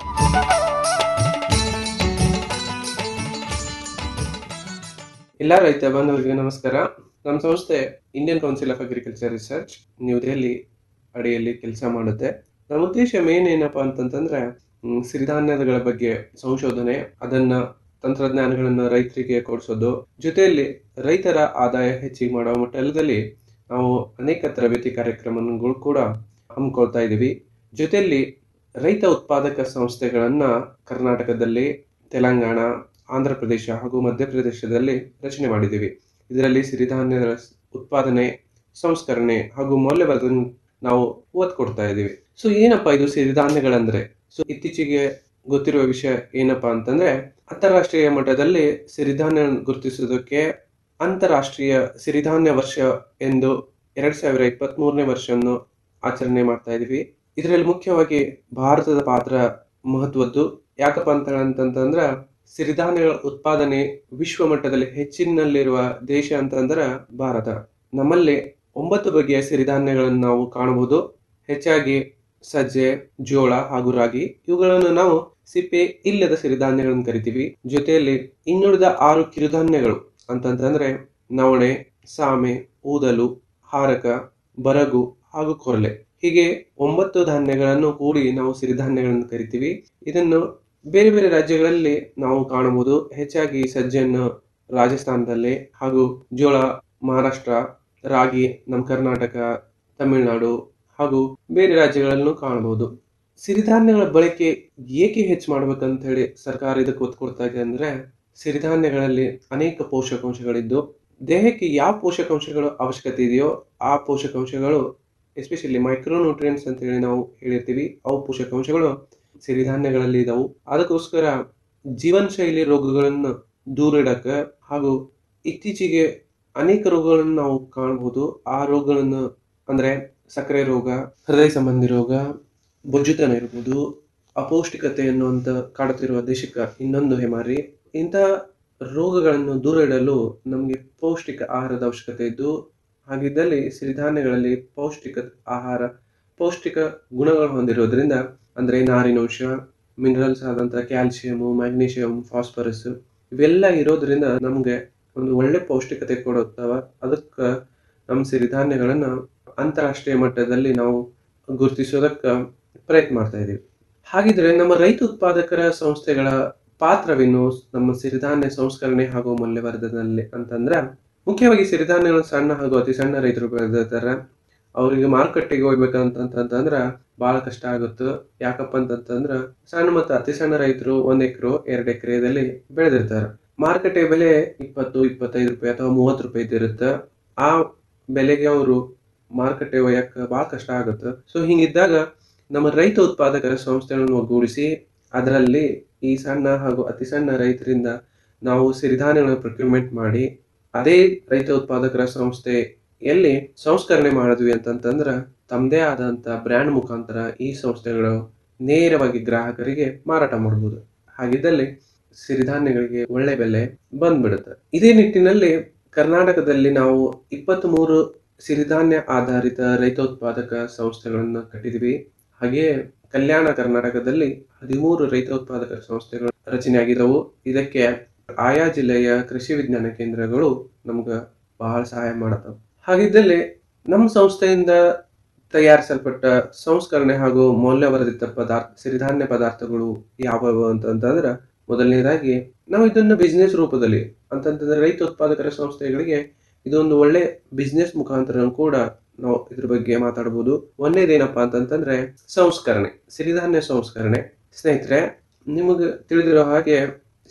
ಎಲ್ಲ ರೈತ ಬಾಂಧವರಿಗೆ ನಮಸ್ಕಾರ ನಮ್ಮ ಸಂಸ್ಥೆ Indian council of agriculture research new Delhi ಅಡಿಯಲ್ಲಿ ಕೆಲಸ ಮಾಡುತ್ತೆ ನಮ್ಮ ಉದ್ದೇಶ ಮೇನ್ ಏನಪ್ಪಾ ಅಂತಂತಂದ್ರೆ ಹ್ಮ್, ಸಿರಿಧಾನ್ಯಗಳ ಬಗ್ಗೆ ಸಂಶೋಧನೆ ಅದನ್ನ ತಂತ್ರಜ್ಞಾನಗಳನ್ನ ರೈತರಿಗೆ ಕೊಡಿಸೋದು ಜೊತೆಯಲ್ಲಿ ರೈತರ ಆದಾಯ ಹೆಚ್ಚಿಗೆ ಮಾಡುವ ಮಟ್ಟದಲ್ಲಿ ನಾವು ಅನೇಕ ತರಬೇತಿ ಕಾರ್ಯಕ್ರಮಗಳು ಕೂಡ ಹಮ್ಮಿಕೊಳ್ತಾ ಇದ್ದೀವಿ ಜೊತೆಯಲ್ಲಿ ರೈತ ಉತ್ಪಾದಕ ಸಂಸ್ಥೆಗಳನ್ನ ಕರ್ನಾಟಕದಲ್ಲಿ ತೆಲಂಗಾಣ ಆಂಧ್ರ ಪ್ರದೇಶ ಹಾಗೂ ಮಧ್ಯಪ್ರದೇಶದಲ್ಲಿ ರಚನೆ ಮಾಡಿದ್ದೀವಿ ಇದರಲ್ಲಿ ಸಿರಿಧಾನ್ಯದ ಉತ್ಪಾದನೆ ಸಂಸ್ಕರಣೆ ಹಾಗೂ ಮೌಲ್ಯವರ್ಧನೆ ನಾವು ಒತ್ತು ಕೊಡ್ತಾ ಇದ್ದೀವಿ ಸೊ ಏನಪ್ಪಾ ಇದು ಸಿರಿಧಾನ್ಯಗಳಂದ್ರೆ ಸೊ ಇತ್ತೀಚೆಗೆ ಗೊತ್ತಿರುವ ವಿಷಯ ಏನಪ್ಪಾ ಅಂತಂದ್ರೆ ಅಂತಾರಾಷ್ಟ್ರೀಯ ಮಟ್ಟದಲ್ಲಿ ಸಿರಿಧಾನ್ಯ ಗುರುತಿಸೋದಕ್ಕೆ ಅಂತಾರಾಷ್ಟ್ರೀಯ ಸಿರಿಧಾನ್ಯ ವರ್ಷ ಎಂದು ಎರಡ್ ಸಾವಿರ ಇಪ್ಪತ್ತ್ ಮೂರನೇ ವರ್ಷವನ್ನು ಆಚರಣೆ ಮಾಡ್ತಾ ಇದೀವಿ ಇದರಲ್ಲಿ ಮುಖ್ಯವಾಗಿ ಭಾರತದ ಪಾತ್ರ ಮಹತ್ವದ್ದು ಯಾಕಪ್ಪ ಅಂತ ಅಂತಂತಂದ್ರ ಸಿರಿಧಾನ್ಯಗಳ ಉತ್ಪಾದನೆ ವಿಶ್ವ ಮಟ್ಟದಲ್ಲಿ ಹೆಚ್ಚಿನಲ್ಲಿರುವ ದೇಶ ಅಂತಂದ್ರ ಭಾರತ ನಮ್ಮಲ್ಲಿ ಒಂಬತ್ತು ಬಗೆಯ ಸಿರಿಧಾನ್ಯಗಳನ್ನು ನಾವು ಕಾಣಬಹುದು ಹೆಚ್ಚಾಗಿ ಸಜ್ಜೆ ಜೋಳ ಹಾಗೂ ರಾಗಿ ಇವುಗಳನ್ನು ನಾವು ಸಿಪ್ಪೆ ಇಲ್ಲದ ಸಿರಿಧಾನ್ಯಗಳನ್ನು ಕರಿತೀವಿ ಜೊತೆಯಲ್ಲಿ ಇನ್ನುಳಿದ ಆರು ಕಿರುಧಾನ್ಯಗಳು ಅಂತಂತಂದ್ರೆ ನವಣೆ ಸಾಮೆ ಊದಲು ಹಾರಕ ಬರಗು ಹಾಗೂ ಕೊರಲೆ ಹೀಗೆ ಒಂಬತ್ತು ಧಾನ್ಯಗಳನ್ನು ಕೂಡಿ ನಾವು ಸಿರಿಧಾನ್ಯಗಳನ್ನು ಕರಿತೀವಿ ಇದನ್ನು ಬೇರೆ ಬೇರೆ ರಾಜ್ಯಗಳಲ್ಲಿ ನಾವು ಕಾಣಬಹುದು ಹೆಚ್ಚಾಗಿ ಸಜ್ಜೆಯನ್ನು ರಾಜಸ್ಥಾನದಲ್ಲಿ ಹಾಗೂ ಜೋಳ ಮಹಾರಾಷ್ಟ್ರ ರಾಗಿ ನಮ್ಮ ಕರ್ನಾಟಕ ತಮಿಳುನಾಡು ಹಾಗೂ ಬೇರೆ ರಾಜ್ಯಗಳಲ್ಲೂ ಕಾಣಬಹುದು ಸಿರಿಧಾನ್ಯಗಳ ಬಳಕೆ ಏಕೆ ಹೆಚ್ಚು ಮಾಡ್ಬೇಕಂತ ಹೇಳಿ ಸರ್ಕಾರ ಇದಕ್ಕೆ ಒತ್ತು ಕೊಡ್ತಾ ಇದೆ ಅಂದ್ರೆ ಸಿರಿಧಾನ್ಯಗಳಲ್ಲಿ ಅನೇಕ ಪೋಷಕಾಂಶಗಳಿದ್ದು ದೇಹಕ್ಕೆ ಯಾವ ಪೋಷಕಾಂಶಗಳು ಅವಶ್ಯಕತೆ ಇದೆಯೋ ಆ ಪೋಷಕಾಂಶಗಳು ಎಸ್ಪೆಷಲಿ ಮೈಕ್ರೋನ್ಯೂಟ್ರಿಯೆಂಟ್ಸ್ ಅಂತ ಹೇಳಿ ನಾವು ಹೇಳಿರ್ತೀವಿ ಅವು ಪೋಷಕಾಂಶಗಳು ಸಿರಿಧಾನ್ಯಗಳಲ್ಲಿ ಇದಾವು ಅದಕ್ಕೋಸ್ಕರ ಜೀವನ ಶೈಲಿ ರೋಗಗಳನ್ನು ದೂರ ಇಡಕ ಹಾಗೂ ಇತ್ತೀಚೆಗೆ ಅನೇಕ ರೋಗಗಳನ್ನು ನಾವು ಕಾಣಬಹುದು ಆ ರೋಗಗಳನ್ನು ಅಂದ್ರೆ ಸಕ್ಕರೆ ರೋಗ ಹೃದಯ ಸಂಬಂಧಿ ರೋಗ ಬೊಜ್ಜುತನ ಇರ್ಬೋದು ಅಪೌಷ್ಟಿಕತೆ ಎನ್ನುವಂತ ಕಾಡುತ್ತಿರುವ ದೇಶಕ್ಕೆ ಇನ್ನೊಂದು ಹೆಮಾರಿ ಇಂತಹ ರೋಗಗಳನ್ನು ದೂರ ಇಡಲು ನಮಗೆ ಪೌಷ್ಟಿಕ ಆಹಾರದ ಅವಶ್ಯಕತೆ ಇದ್ದು ಹಾಗಿದ್ದಲ್ಲಿ ಸಿರಿಧಾನ್ಯಗಳಲ್ಲಿ ಪೌಷ್ಟಿಕ ಆಹಾರ ಪೌಷ್ಟಿಕ ಗುಣಗಳು ಹೊಂದಿರೋದ್ರಿಂದ ಅಂದ್ರೆ ನಾರಿನಂಶ ಮಿನರಲ್ಸ್ ಆದಂತ ಕ್ಯಾಲ್ಸಿಯಂ ಮ್ಯಾಗ್ನೀಷಿಯಂ ಫಾಸ್ಫರಸ್ ಇವೆಲ್ಲ ಇರೋದ್ರಿಂದ ನಮ್ಗೆ ಒಂದು ಒಳ್ಳೆ ಪೌಷ್ಟಿಕತೆ ಕೊಡುತ್ತವ ಅದಕ್ಕೆ ನಮ್ಮ ಸಿರಿಧಾನ್ಯಗಳನ್ನ ಅಂತಾರಾಷ್ಟ್ರೀಯ ಮಟ್ಟದಲ್ಲಿ ನಾವು ಗುರುತಿಸೋದಕ್ಕ ಪ್ರಯತ್ನ ಮಾಡ್ತಾ ಇದೀವಿ ಹಾಗಿದ್ರೆ ನಮ್ಮ ರೈತ ಉತ್ಪಾದಕರ ಸಂಸ್ಥೆಗಳ ಪಾತ್ರವೇನು ನಮ್ಮ ಸಿರಿಧಾನ್ಯ ಸಂಸ್ಕರಣೆ ಹಾಗೂ ಮೌಲ್ಯವರ್ಧನೆಯಲ್ಲಿ ಅಂತಂದ್ರ ಮುಖ್ಯವಾಗಿ ಸಿರಿಧಾನ್ಯಗಳು ಸಣ್ಣ ಹಾಗೂ ಅತಿ ಸಣ್ಣ ರೈತರು ಬೆಳೆದಿರ್ತಾರೆ ಅವರಿಗೆ ಮಾರುಕಟ್ಟೆಗೆ ಹೋಗ್ಬೇಕಂತಂತಂದ್ರ ಬಹಳ ಕಷ್ಟ ಆಗುತ್ತೆ ಯಾಕಪ್ಪ ಅಂತಂತಂದ್ರ ಸಣ್ಣ ಮತ್ತು ಅತಿ ಸಣ್ಣ ರೈತರು ಒಂದ್ ಎಕರೆ ಎರಡ್ ಎಕರೆದಲ್ಲಿ ಬೆಳೆದಿರ್ತಾರೆ ಮಾರುಕಟ್ಟೆ ಬೆಲೆ ಇಪ್ಪತ್ತು ಇಪ್ಪತ್ತೈದು ರೂಪಾಯಿ ಅಥವಾ ಮೂವತ್ತು ರೂಪಾಯಿ ಇರುತ್ತೆ ಆ ಬೆಲೆಗೆ ಅವರು ಮಾರುಕಟ್ಟೆ ಒಯ್ಯಕ್ಕೆ ಬಹಳ ಕಷ್ಟ ಆಗುತ್ತೆ ಸೊ ಹಿಂಗಿದ್ದಾಗ ನಮ್ಮ ರೈತ ಉತ್ಪಾದಕರ ಸಂಸ್ಥೆಗಳನ್ನು ಒಗ್ಗೂಡಿಸಿ ಅದರಲ್ಲಿ ಈ ಸಣ್ಣ ಹಾಗೂ ಅತಿ ಸಣ್ಣ ರೈತರಿಂದ ನಾವು ಸಿರಿಧಾನ್ಯಗಳನ್ನು ಪ್ರೊಕ್ಯೂರ್ಮೆಂಟ್ ಮಾಡಿ ಅದೇ ರೈತ ಉತ್ಪಾದಕರ ಸಂಸ್ಥೆಯಲ್ಲಿ ಸಂಸ್ಕರಣೆ ಮಾಡಿದ್ವಿ ಅಂತಂತಂದ್ರ ತಮ್ಮದೇ ಆದಂತ ಬ್ರ್ಯಾಂಡ್ ಮುಖಾಂತರ ಈ ಸಂಸ್ಥೆಗಳು ನೇರವಾಗಿ ಗ್ರಾಹಕರಿಗೆ ಮಾರಾಟ ಮಾಡಬಹುದು ಹಾಗಿದ್ದಲ್ಲಿ ಸಿರಿಧಾನ್ಯಗಳಿಗೆ ಒಳ್ಳೆ ಬೆಲೆ ಬಂದ್ಬಿಡುತ್ತೆ ಇದೇ ನಿಟ್ಟಿನಲ್ಲಿ ಕರ್ನಾಟಕದಲ್ಲಿ ನಾವು ಇಪ್ಪತ್ತ್ ಮೂರು ಸಿರಿಧಾನ್ಯ ಆಧಾರಿತ ರೈತೋತ್ಪಾದಕ ಸಂಸ್ಥೆಗಳನ್ನ ಕಟ್ಟಿದೀವಿ ಹಾಗೆಯೇ ಕಲ್ಯಾಣ ಕರ್ನಾಟಕದಲ್ಲಿ ಹದಿಮೂರು ರೈತೋತ್ಪಾದಕ ಸಂಸ್ಥೆಗಳು ರಚನೆಯಾಗಿದ್ದವು ಇದಕ್ಕೆ ಆಯಾ ಜಿಲ್ಲೆಯ ಕೃಷಿ ವಿಜ್ಞಾನ ಕೇಂದ್ರಗಳು ನಮ್ಗ ಬಹಳ ಸಹಾಯ ಮಾಡತ್ತವ ಹಾಗಿದ್ದಲ್ಲಿ ನಮ್ಮ ಸಂಸ್ಥೆಯಿಂದ ತಯಾರಿಸಲ್ಪಟ್ಟ ಸಂಸ್ಕರಣೆ ಹಾಗೂ ಮೌಲ್ಯವರ್ಧಿತ ಪದಾರ್ಥ ಸಿರಿಧಾನ್ಯ ಪದಾರ್ಥಗಳು ಯಾವುವು ಅಂತಂತಂದ್ರ ಮೊದಲನೇದಾಗಿ ನಾವು ಇದನ್ನು ಬಿಸ್ನೆಸ್ ರೂಪದಲ್ಲಿ ಅಂತಂತಂದ್ರೆ ರೈತ ಉತ್ಪಾದಕರ ಸಂಸ್ಥೆಗಳಿಗೆ ಇದೊಂದು ಒಳ್ಳೆ ಬಿಸ್ನೆಸ್ ಮುಖಾಂತರ ಕೂಡ ನಾವು ಇದ್ರ ಬಗ್ಗೆ ಮಾತಾಡಬಹುದು ಒಂದೇದೇನಪ್ಪಾ ಅಂತಂತಂದ್ರೆ ಸಂಸ್ಕರಣೆ ಸಿರಿಧಾನ್ಯ ಸಂಸ್ಕರಣೆ ಸ್ನೇಹಿತರೆ ನಿಮಗೆ ತಿಳಿದಿರೋ ಹಾಗೆ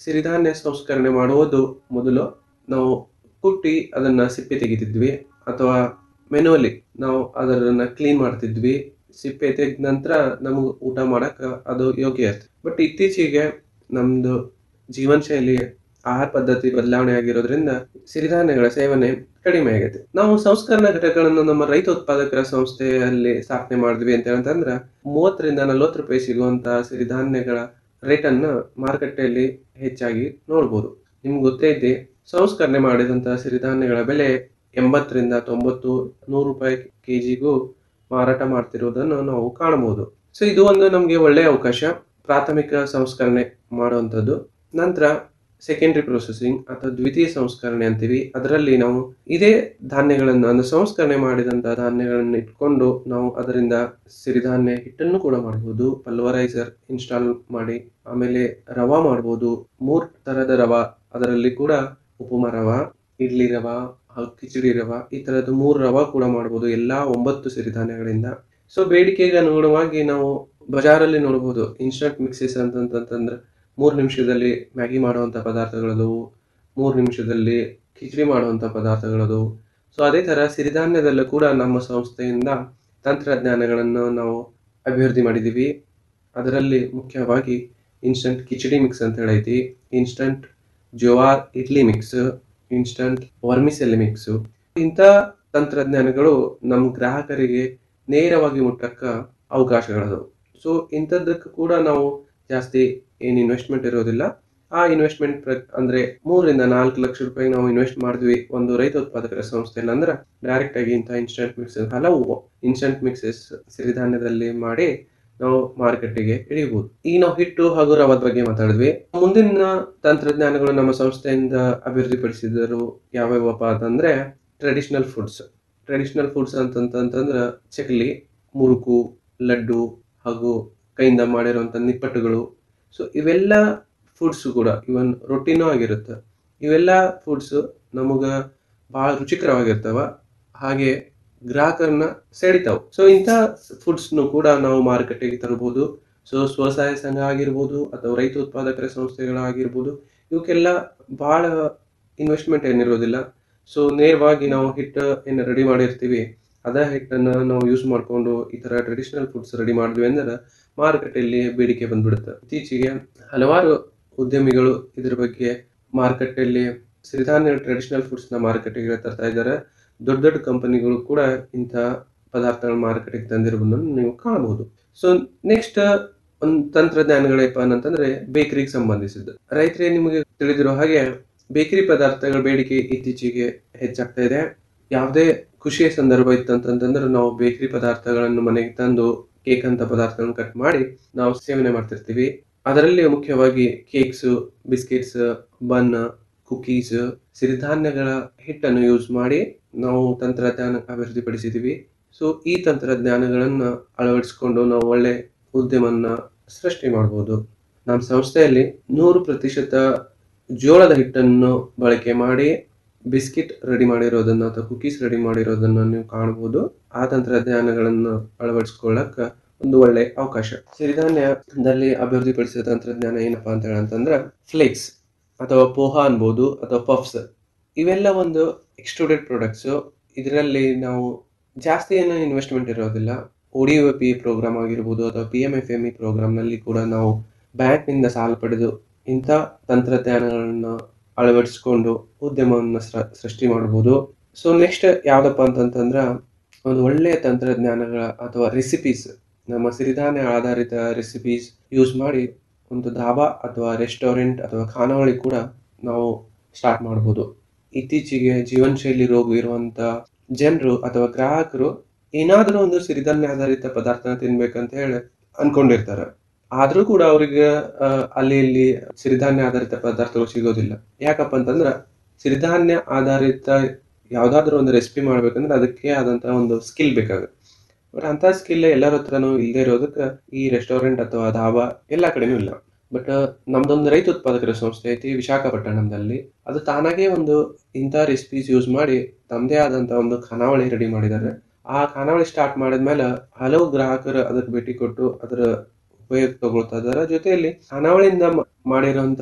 ಸಿರಿಧಾನ್ಯ ಸಂಸ್ಕರಣೆ ಮಾಡುವುದು ಮೊದಲು ನಾವು ಕುಟ್ಟಿ ಅದನ್ನ ಸಿಪ್ಪೆ ತೆಗಿತಿದ್ವಿ ಅಥವಾ ಮೆನುವಲಿ ನಾವು ಅದನ್ನ ಕ್ಲೀನ್ ಮಾಡ್ತಿದ್ವಿ ಸಿಪ್ಪೆ ತೆಗೆದ ನಂತರ ನಮಗೆ ಊಟ ಮಾಡಕ್ ಅದು ಯೋಗ್ಯ ಇರ್ತದೆ ಬಟ್ ಇತ್ತೀಚೆಗೆ ನಮ್ದು ಜೀವನ ಶೈಲಿ ಆಹಾರ ಪದ್ಧತಿ ಬದಲಾವಣೆ ಆಗಿರೋದ್ರಿಂದ ಸಿರಿಧಾನ್ಯಗಳ ಸೇವನೆ ಕಡಿಮೆ ಆಗೈತೆ ನಾವು ಸಂಸ್ಕರಣಾ ಘಟಕಗಳನ್ನು ನಮ್ಮ ರೈತ ಉತ್ಪಾದಕರ ಸಂಸ್ಥೆಯಲ್ಲಿ ಸ್ಥಾಪನೆ ಮಾಡಿದ್ವಿ ಅಂತ ಅಂತಂದ್ರ ಮೂವತ್ತರಿಂದ ನಲವತ್ತು ರೂಪಾಯಿ ಸಿಗುವಂತ ಸಿರಿಧಾನ್ಯಗಳ ರೇಟ್ ಅನ್ನ ಮಾರುಕಟ್ಟೆಯಲ್ಲಿ ಹೆಚ್ಚಾಗಿ ನೋಡ್ಬೋದು ನಿಮ್ಗೆ ಗೊತ್ತೇ ಇದೆ ಸಂಸ್ಕರಣೆ ಮಾಡಿದಂತ ಸಿರಿಧಾನ್ಯಗಳ ಬೆಲೆ ಎಂಬತ್ತರಿಂದ ತೊಂಬತ್ತು ನೂರು ರೂಪಾಯಿ ಕೆಜಿಗೂ ಮಾರಾಟ ಮಾಡ್ತಿರೋದನ್ನು ನಾವು ಕಾಣಬಹುದು ಸೊ ಇದು ಒಂದು ನಮಗೆ ಒಳ್ಳೆಯ ಅವಕಾಶ ಪ್ರಾಥಮಿಕ ಸಂಸ್ಕರಣೆ ಮಾಡುವಂಥದ್ದು ನಂತರ ಸೆಕೆಂಡರಿ ಪ್ರೊಸೆಸಿಂಗ್ ಅಥವಾ ದ್ವಿತೀಯ ಸಂಸ್ಕರಣೆ ಅಂತೀವಿ ಅದರಲ್ಲಿ ನಾವು ಇದೇ ಧಾನ್ಯಗಳನ್ನು ಅಂದ್ರೆ ಸಂಸ್ಕರಣೆ ಮಾಡಿದಂತ ಧಾನ್ಯಗಳನ್ನು ಇಟ್ಕೊಂಡು ನಾವು ಅದರಿಂದ ಸಿರಿಧಾನ್ಯ ಹಿಟ್ಟನ್ನು ಕೂಡ ಮಾಡಬಹುದು ಪಲ್ವರೈಸರ್ ಇನ್ಸ್ಟಾಲ್ ಮಾಡಿ ಆಮೇಲೆ ರವಾ ಮಾಡಬಹುದು ಮೂರ್ ತರದ ರವಾ ಅದರಲ್ಲಿ ಕೂಡ ಉಪುಮ ರವಾ ಇಡ್ಲಿ ರವಾ ಹಾಗೂ ಕಿಚಡಿ ರವಾ ಈ ತರದ್ದು ಮೂರು ರವಾ ಕೂಡ ಮಾಡಬಹುದು ಎಲ್ಲಾ ಒಂಬತ್ತು ಸಿರಿಧಾನ್ಯಗಳಿಂದ ಸೊ ಬೇಡಿಕೆಗೆ ಅನುಗುಣವಾಗಿ ನಾವು ಬಜಾರಲ್ಲಿ ನೋಡಬಹುದು ಇನ್ಸ್ಟಂಟ್ ಮಿಕ್ಸಸ್ ಅಂತಂತಂದ್ರೆ ಮೂರು ನಿಮಿಷದಲ್ಲಿ ಮ್ಯಾಗಿ ಮಾಡುವಂಥ ಪದಾರ್ಥಗಳದವು ಮೂರು ನಿಮಿಷದಲ್ಲಿ ಕಿಚಡಿ ಮಾಡುವಂಥ ಪದಾರ್ಥಗಳದವು ಸೊ ಅದೇ ಥರ ಸಿರಿಧಾನ್ಯದಲ್ಲೂ ಕೂಡ ನಮ್ಮ ಸಂಸ್ಥೆಯಿಂದ ತಂತ್ರಜ್ಞಾನಗಳನ್ನು ನಾವು ಅಭಿವೃದ್ಧಿ ಮಾಡಿದ್ದೀವಿ ಅದರಲ್ಲಿ ಮುಖ್ಯವಾಗಿ ಇನ್ಸ್ಟಂಟ್ ಕಿಚಡಿ ಮಿಕ್ಸ್ ಅಂತ ಹೇಳೈತಿ instant jowar idli mix instant vermicelli mix ಇಂಥ ತಂತ್ರಜ್ಞಾನಗಳು ನಮ್ಮ ಗ್ರಾಹಕರಿಗೆ ನೇರವಾಗಿ ಮುಟ್ಟಕ್ಕ ಅವಕಾಶಗಳದವು ಸೊ ಇಂಥದ್ದಕ್ಕೆ ಕೂಡ ನಾವು ಜಾಸ್ತಿ ಏನು ಇನ್ವೆಸ್ಟ್ಮೆಂಟ್ ಇರೋದಿಲ್ಲ ಆ ಇನ್ವೆಸ್ಟ್ಮೆಂಟ್ ಪ್ರ ಅಂದ್ರೆ ಮೂರರಿಂದ ನಾಲ್ಕು ಲಕ್ಷ ರೂಪಾಯಿ ನಾವು ಇನ್ವೆಸ್ಟ್ ಮಾಡಿದ್ವಿ ಒಂದು ರೈತ ಉತ್ಪಾದಕರ ಸಂಸ್ಥೆಯಲ್ಲಿ ಅಂದ್ರೆ ಡೈರೆಕ್ಟ್ ಆಗಿ ಇಂಥ ಇನ್ಸ್ಟಂಟ್ ಮಿಕ್ಸಸ್ ಹಲವು ಇನ್ಸ್ಟಂಟ್ ಮಿಕ್ಸಸ್ ಸಿರಿಧಾನ್ಯದಲ್ಲಿ ಮಾಡಿ ನಾವು ಮಾರುಕಟ್ಟೆಗೆ ಇಳಿಬಹುದು ಈಗ ನಾವು ಹಿಟ್ಟು ಹಾಗೂ ರವದ ಬಗ್ಗೆ ಮಾತಾಡಿದ್ವಿ ಮುಂದಿನ ತಂತ್ರಜ್ಞಾನಗಳು ನಮ್ಮ ಸಂಸ್ಥೆಯಿಂದ ಅಭಿವೃದ್ಧಿಪಡಿಸಿದರು ಯಾವ್ಯಾವಪ್ಪ ಅಂತಂದ್ರೆ ಟ್ರೆಡಿಷನಲ್ ಫುಡ್ಸ್ ಟ್ರೆಡಿಷನಲ್ ಫುಡ್ಸ್ ಅಂತಂತಂದ್ರೆ ಚಕ್ಲಿ ಮುರುಕು ಲಡ್ಡು ಹಾಗೂ ಕೈಯಿಂದ ಮಾಡಿರುವಂಥ ನಿಪ್ಪಟ್ಟುಗಳು ಸೊ ಇವೆಲ್ಲ ಫುಡ್ಸ್ ಕೂಡ ಇವನ್ ರೊಟ್ಟಿನೂ ಆಗಿರುತ್ತೆ ಇವೆಲ್ಲ ಫುಡ್ಸ್ ನಮಗ ಬಹಳ ರುಚಿಕರವಾಗಿರ್ತಾವ ಹಾಗೆ ಗ್ರಾಹಕರನ್ನ ಸೆಳಿತಾವ ಸೊ ಇಂಥ ಫುಡ್ಸ್ನು ಕೂಡ ನಾವು ಮಾರುಕಟ್ಟೆಗೆ ತರಬಹುದು ಸೊ ಸ್ವಸಹಾಯ ಸಂಘ ಆಗಿರ್ಬೋದು ಅಥವಾ ರೈತ ಉತ್ಪಾದಕರ ಸಂಸ್ಥೆಗಳಾಗಿರ್ಬೋದು ಇವಕ್ಕೆಲ್ಲ ಬಹಳ ಇನ್ವೆಸ್ಟ್ಮೆಂಟ್ ಏನಿರೋದಿಲ್ಲ ಸೊ ನೇರವಾಗಿ ನಾವು ಹಿಟ್ಟು ಏನು ರೆಡಿ ಮಾಡಿರ್ತೀವಿ ಅದ ಹಿಟ್ಟನ್ನ ನಾವು ಯೂಸ್ ಮಾಡಿಕೊಂಡು ಈ ತರ ಟ್ರೆಡಿಷನಲ್ ಫುಡ್ಸ್ ರೆಡಿ ಮಾಡಿದ್ವಿ ಅಂದ್ರೆ ಮಾರುಕಟ್ಟೆಯಲ್ಲಿ ಬೇಡಿಕೆ ಬಂದ್ಬಿಡುತ್ತೆ ಇತ್ತೀಚೆಗೆ ಹಲವಾರು ಉದ್ಯಮಿಗಳು ಇದ್ರ ಬಗ್ಗೆ ಮಾರುಕಟ್ಟೆಯಲ್ಲಿ ಸಿರಿಧಾನ್ಯ ಟ್ರೆಡಿಷನಲ್ ಫುಡ್ಸ್ ನ ಮಾರುಕಟ್ಟೆಗೆ ತರ್ತಾ ಇದ್ದಾರೆ ದೊಡ್ಡ ದೊಡ್ಡ ಕಂಪನಿಗಳು ಕೂಡ ಇಂಥ ಪದಾರ್ಥಗಳ ಮಾರುಕಟ್ಟೆಗೆ ತಂದಿರುವುದನ್ನು ನೀವು ಕಾಣಬಹುದು ಸೊ ನೆಕ್ಸ್ಟ್ ಒಂದು ತಂತ್ರಜ್ಞಾನಗಳೇಪ ಅಂತಂದ್ರೆ ಬೇಕರಿಗೆ ಸಂಬಂಧಿಸಿದ್ದು ರೈತರೇ ನಿಮಗೆ ತಿಳಿದಿರೋ ಹಾಗೆ ಬೇಕರಿ ಪದಾರ್ಥಗಳ ಬೇಡಿಕೆ ಇತ್ತೀಚೆಗೆ ಹೆಚ್ಚಾಗ್ತಾ ಇದೆ ಯಾವುದೇ ಖುಷಿಯ ಸಂದರ್ಭ ಇತ್ತಂತಂದ್ರೆ ನಾವು ಬೇಕರಿ ಪದಾರ್ಥಗಳನ್ನು ಮನೆಗೆ ತಂದು ಕೇಕ್ ಅಂತ ಪದಾರ್ಥಗಳನ್ನು ಕಟ್ ಮಾಡಿ ನಾವು ಸೇವನೆ ಮಾಡ್ತಿರ್ತೀವಿ ಅದರಲ್ಲಿ ಮುಖ್ಯವಾಗಿ ಕೇಕ್ಸ್ ಬಿಸ್ಕೆಟ್ಸ್ ಬನ್ ಕುಕೀಸ್ ಸಿರಿಧಾನ್ಯಗಳ ಹಿಟ್ಟನ್ನು ಯೂಸ್ ಮಾಡಿ ನಾವು ತಂತ್ರಜ್ಞಾನ ಅಭಿವೃದ್ಧಿಪಡಿಸಿದೀವಿ ಸೊ ಈ ತಂತ್ರಜ್ಞಾನಗಳನ್ನ ಅಳವಡಿಸಿಕೊಂಡು ನಾವು ಒಳ್ಳೆ ಉದ್ಯಮನ್ನ ಸೃಷ್ಟಿ ಮಾಡಬಹುದು ನಮ್ಮ ಸಂಸ್ಥೆಯಲ್ಲಿ ನೂರು ಪ್ರತಿಶತ ಜೋಳದ ಹಿಟ್ಟನ್ನು ಬಳಕೆ ಮಾಡಿ ಬಿಸ್ಕಿಟ್ ರೆಡಿ ಮಾಡಿರೋದನ್ನ ಅಥವಾ ಕುಕೀಸ್ ರೆಡಿ ಮಾಡಿರೋದನ್ನ ನೀವು ಕಾಣಬಹುದು ಆ ತಂತ್ರಜ್ಞಾನಗಳನ್ನು ಅಳವಡಿಸ್ಕೊಳ್ಳಕ್ಕ ಒಂದು ಒಳ್ಳೆ ಅವಕಾಶ ಸಿರಿಧಾನ್ಯದಲ್ಲಿ ಅಭಿವೃದ್ಧಿಪಡಿಸಿದ ತಂತ್ರಜ್ಞಾನ ಏನಪ್ಪಾ ಅಂತ ಹೇಳಂತಂದ್ರ ಫ್ಲೇಕ್ಸ್ ಅಥವಾ ಪೋಹಾ ಅನ್ಬೋದು ಅಥವಾ ಪಫ್ಸ್ ಇವೆಲ್ಲ ಒಂದು ಎಕ್ಸ್ಟ್ರೂಡೆಡ್ ಪ್ರಾಡಕ್ಟ್ಸ್ ಇದರಲ್ಲಿ ನಾವು ಜಾಸ್ತಿ ಏನು ಇನ್ವೆಸ್ಟ್ಮೆಂಟ್ ಇರೋದಿಲ್ಲ ಒಡಿ ಪಿ ಪ್ರೋಗ್ರಾಮ್ ಆಗಿರ್ಬೋದು ಅಥವಾ P M F M E ಪ್ರೋಗ್ರಾಮ್ನಲ್ಲಿ ಕೂಡ ನಾವು ಬ್ಯಾಂಕ್ನಿಂದ ಸಾಲ ಪಡೆದು ಇಂಥ ತಂತ್ರಜ್ಞಾನಗಳನ್ನು ಅಳವಡಿಸಿಕೊಂಡು ಉದ್ಯಮವನ್ನು ಸ್ರ- ಸೃಷ್ಟಿ ಮಾಡಬಹುದು ಸೊ ನೆಕ್ಸ್ಟ್ ಯಾವ್ದಪ್ಪ ಅಂತಂತಂದ್ರ ಒಂದು ಒಳ್ಳೆಯ ತಂತ್ರಜ್ಞಾನಗಳ ಅಥವಾ ರೆಸಿಪೀಸ್ ನಮ್ಮ ಸಿರಿಧಾನ್ಯ ಆಧಾರಿತ ರೆಸಿಪೀಸ್ ಯೂಸ್ ಮಾಡಿ ಒಂದು ಧಾಬಾ ಅಥವಾ ರೆಸ್ಟೋರೆಂಟ್ ಅಥವಾ ಖಾನಾವಳಿ ಕೂಡ ನಾವು ಸ್ಟಾರ್ಟ್ ಮಾಡ್ಬೋದು ಇತ್ತೀಚೆಗೆ ಜೀವನ ಶೈಲಿ ರೋಗ ಇರುವಂತ ಜನರು ಅಥವಾ ಗ್ರಾಹಕರು ಏನಾದರೂ ಒಂದು ಸಿರಿಧಾನ್ಯ ಆಧಾರಿತ ಪದಾರ್ಥನ ತಿನ್ಬೇಕಂತ ಹೇಳಿ ಅನ್ಕೊಂಡಿರ್ತಾರೆ ಆದ್ರೂ ಕೂಡ ಅವ್ರಿಗೆ ಆ, ಅಲ್ಲಿ ಇಲ್ಲಿ ಸಿರಿಧಾನ್ಯ ಆಧಾರಿತ ಪದಾರ್ಥಗಳು ಸಿಗೋದಿಲ್ಲ ಯಾಕಪ್ಪ ಅಂತಂದ್ರ ಸಿರಿಧಾನ್ಯ ಆಧಾರಿತ ಯಾವ್ದಾದ್ರು ಒಂದು ರೆಸಿಪಿ ಮಾಡ್ಬೇಕಂದ್ರೆ ಅದಕ್ಕೆ ಆದಂತ ಒಂದು ಸ್ಕಿಲ್ ಬೇಕಾಗುತ್ತೆ ಬಟ್ ಅಂತ ಸ್ಕಿಲ್ ಎಲ್ಲರ ಹತ್ರನೂ ಇಲ್ಲದೆ ಇರೋದಕ್ಕೆ ಈ ರೆಸ್ಟೋರೆಂಟ್ ಅಥವಾ ಧಾಬಾ ಎಲ್ಲಾ ಕಡೆನೂ ಇಲ್ಲ ಬಟ್ ನಮ್ದೊಂದು ರೈತ ಉತ್ಪಾದಕರ ಸಂಸ್ಥೆ ಐತಿ ವಿಶಾಖಪಟ್ಟಣಂದಲ್ಲಿ ಅದು ತಾನಾಗೇ ಒಂದು ಇಂಥ ರೆಸಿಪೀಸ್ ಯೂಸ್ ಮಾಡಿ ತಮ್ಮದೇ ಆದಂತ ಒಂದು ಖಾನಾವಳಿ ರೆಡಿ ಮಾಡಿದ್ದಾರೆ ಆ ಖಾನಾವಳಿ ಸ್ಟಾರ್ಟ್ ಮಾಡಿದ್ಮೇಲೆ ಹಲವು ಗ್ರಾಹಕರು ಅದಕ್ಕೆ ಭೇಟಿ ಕೊಟ್ಟು ಅದರ ಉಪಯೋಗ ತಗೊಳ್ತಾ ಇದ್ದಾರೆ ಜೊತೆಯಲ್ಲಿ ಖಾನಾವಳಿಯಿಂದ ಮ- ಮಾಡಿರುವಂತ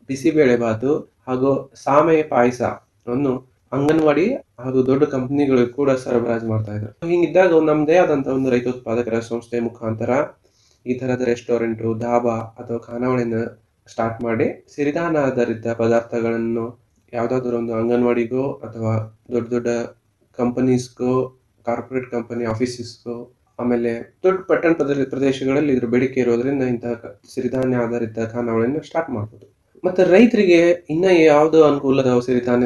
ಬಿಸಿಬೇಳೆ ಬಾತು ಹಾಗೂ ಸಾಮೆ ಪಾಯಸ ಅನ್ನು ಅಂಗನವಾಡಿ ಹಾಗೂ ದೊಡ್ಡ ಕಂಪನಿಗಳು ಕೂಡ ಸರಬರಾಜು ಮಾಡ್ತಾ ಇದ್ರು ಹಿಂಗಿದ್ದಾಗ ನಮ್ದೇ ಆದಂತ ಒಂದು ರೈತೋತ್ಪಾದಕರ ಸಂಸ್ಥೆ ಮುಖಾಂತರ ಈ ತರದ ರೆಸ್ಟೋರೆಂಟು ಧಾಬಾ ಅಥವಾ ಖಾನಾವಳಿನ ಸ್ಟಾರ್ಟ್ ಮಾಡಿ ಸಿರಿಧಾನ ಆಧಾರಿತ ಪದಾರ್ಥಗಳನ್ನು ಯಾವ್ದಾದ್ರು ಒಂದು ಅಂಗನವಾಡಿಗೋ ಅಥವಾ ದೊಡ್ಡ ದೊಡ್ಡ ಕಂಪನೀಸ್ಗೋ ಕಾರ್ಪೊರೇಟ್ ಕಂಪನಿ ಆಫೀಸಸ್ಗೋ ಆಮೇಲೆ ದೊಡ್ಡ ಪಟ್ಟಣ ಪ್ರದೇಶ ಪ್ರದೇಶಗಳಲ್ಲಿ ಇದ್ರ ಬೇಡಿಕೆ ಇರೋದ್ರಿಂದ ಇಂತಹ ಕ- ಸಿರಿಧಾನ್ಯ ಆಧಾರಿತ ಖಾನಾವಳಿನ ಸ್ಟಾರ್ಟ್ ಮಾಡ್ಬೋದು ಮತ್ತೆ ರೈತರಿಗೆ ಇನ್ನ ಯಾವ್ದು ಅನುಕೂಲದ ಸಿರಿಧಾನ್ಯ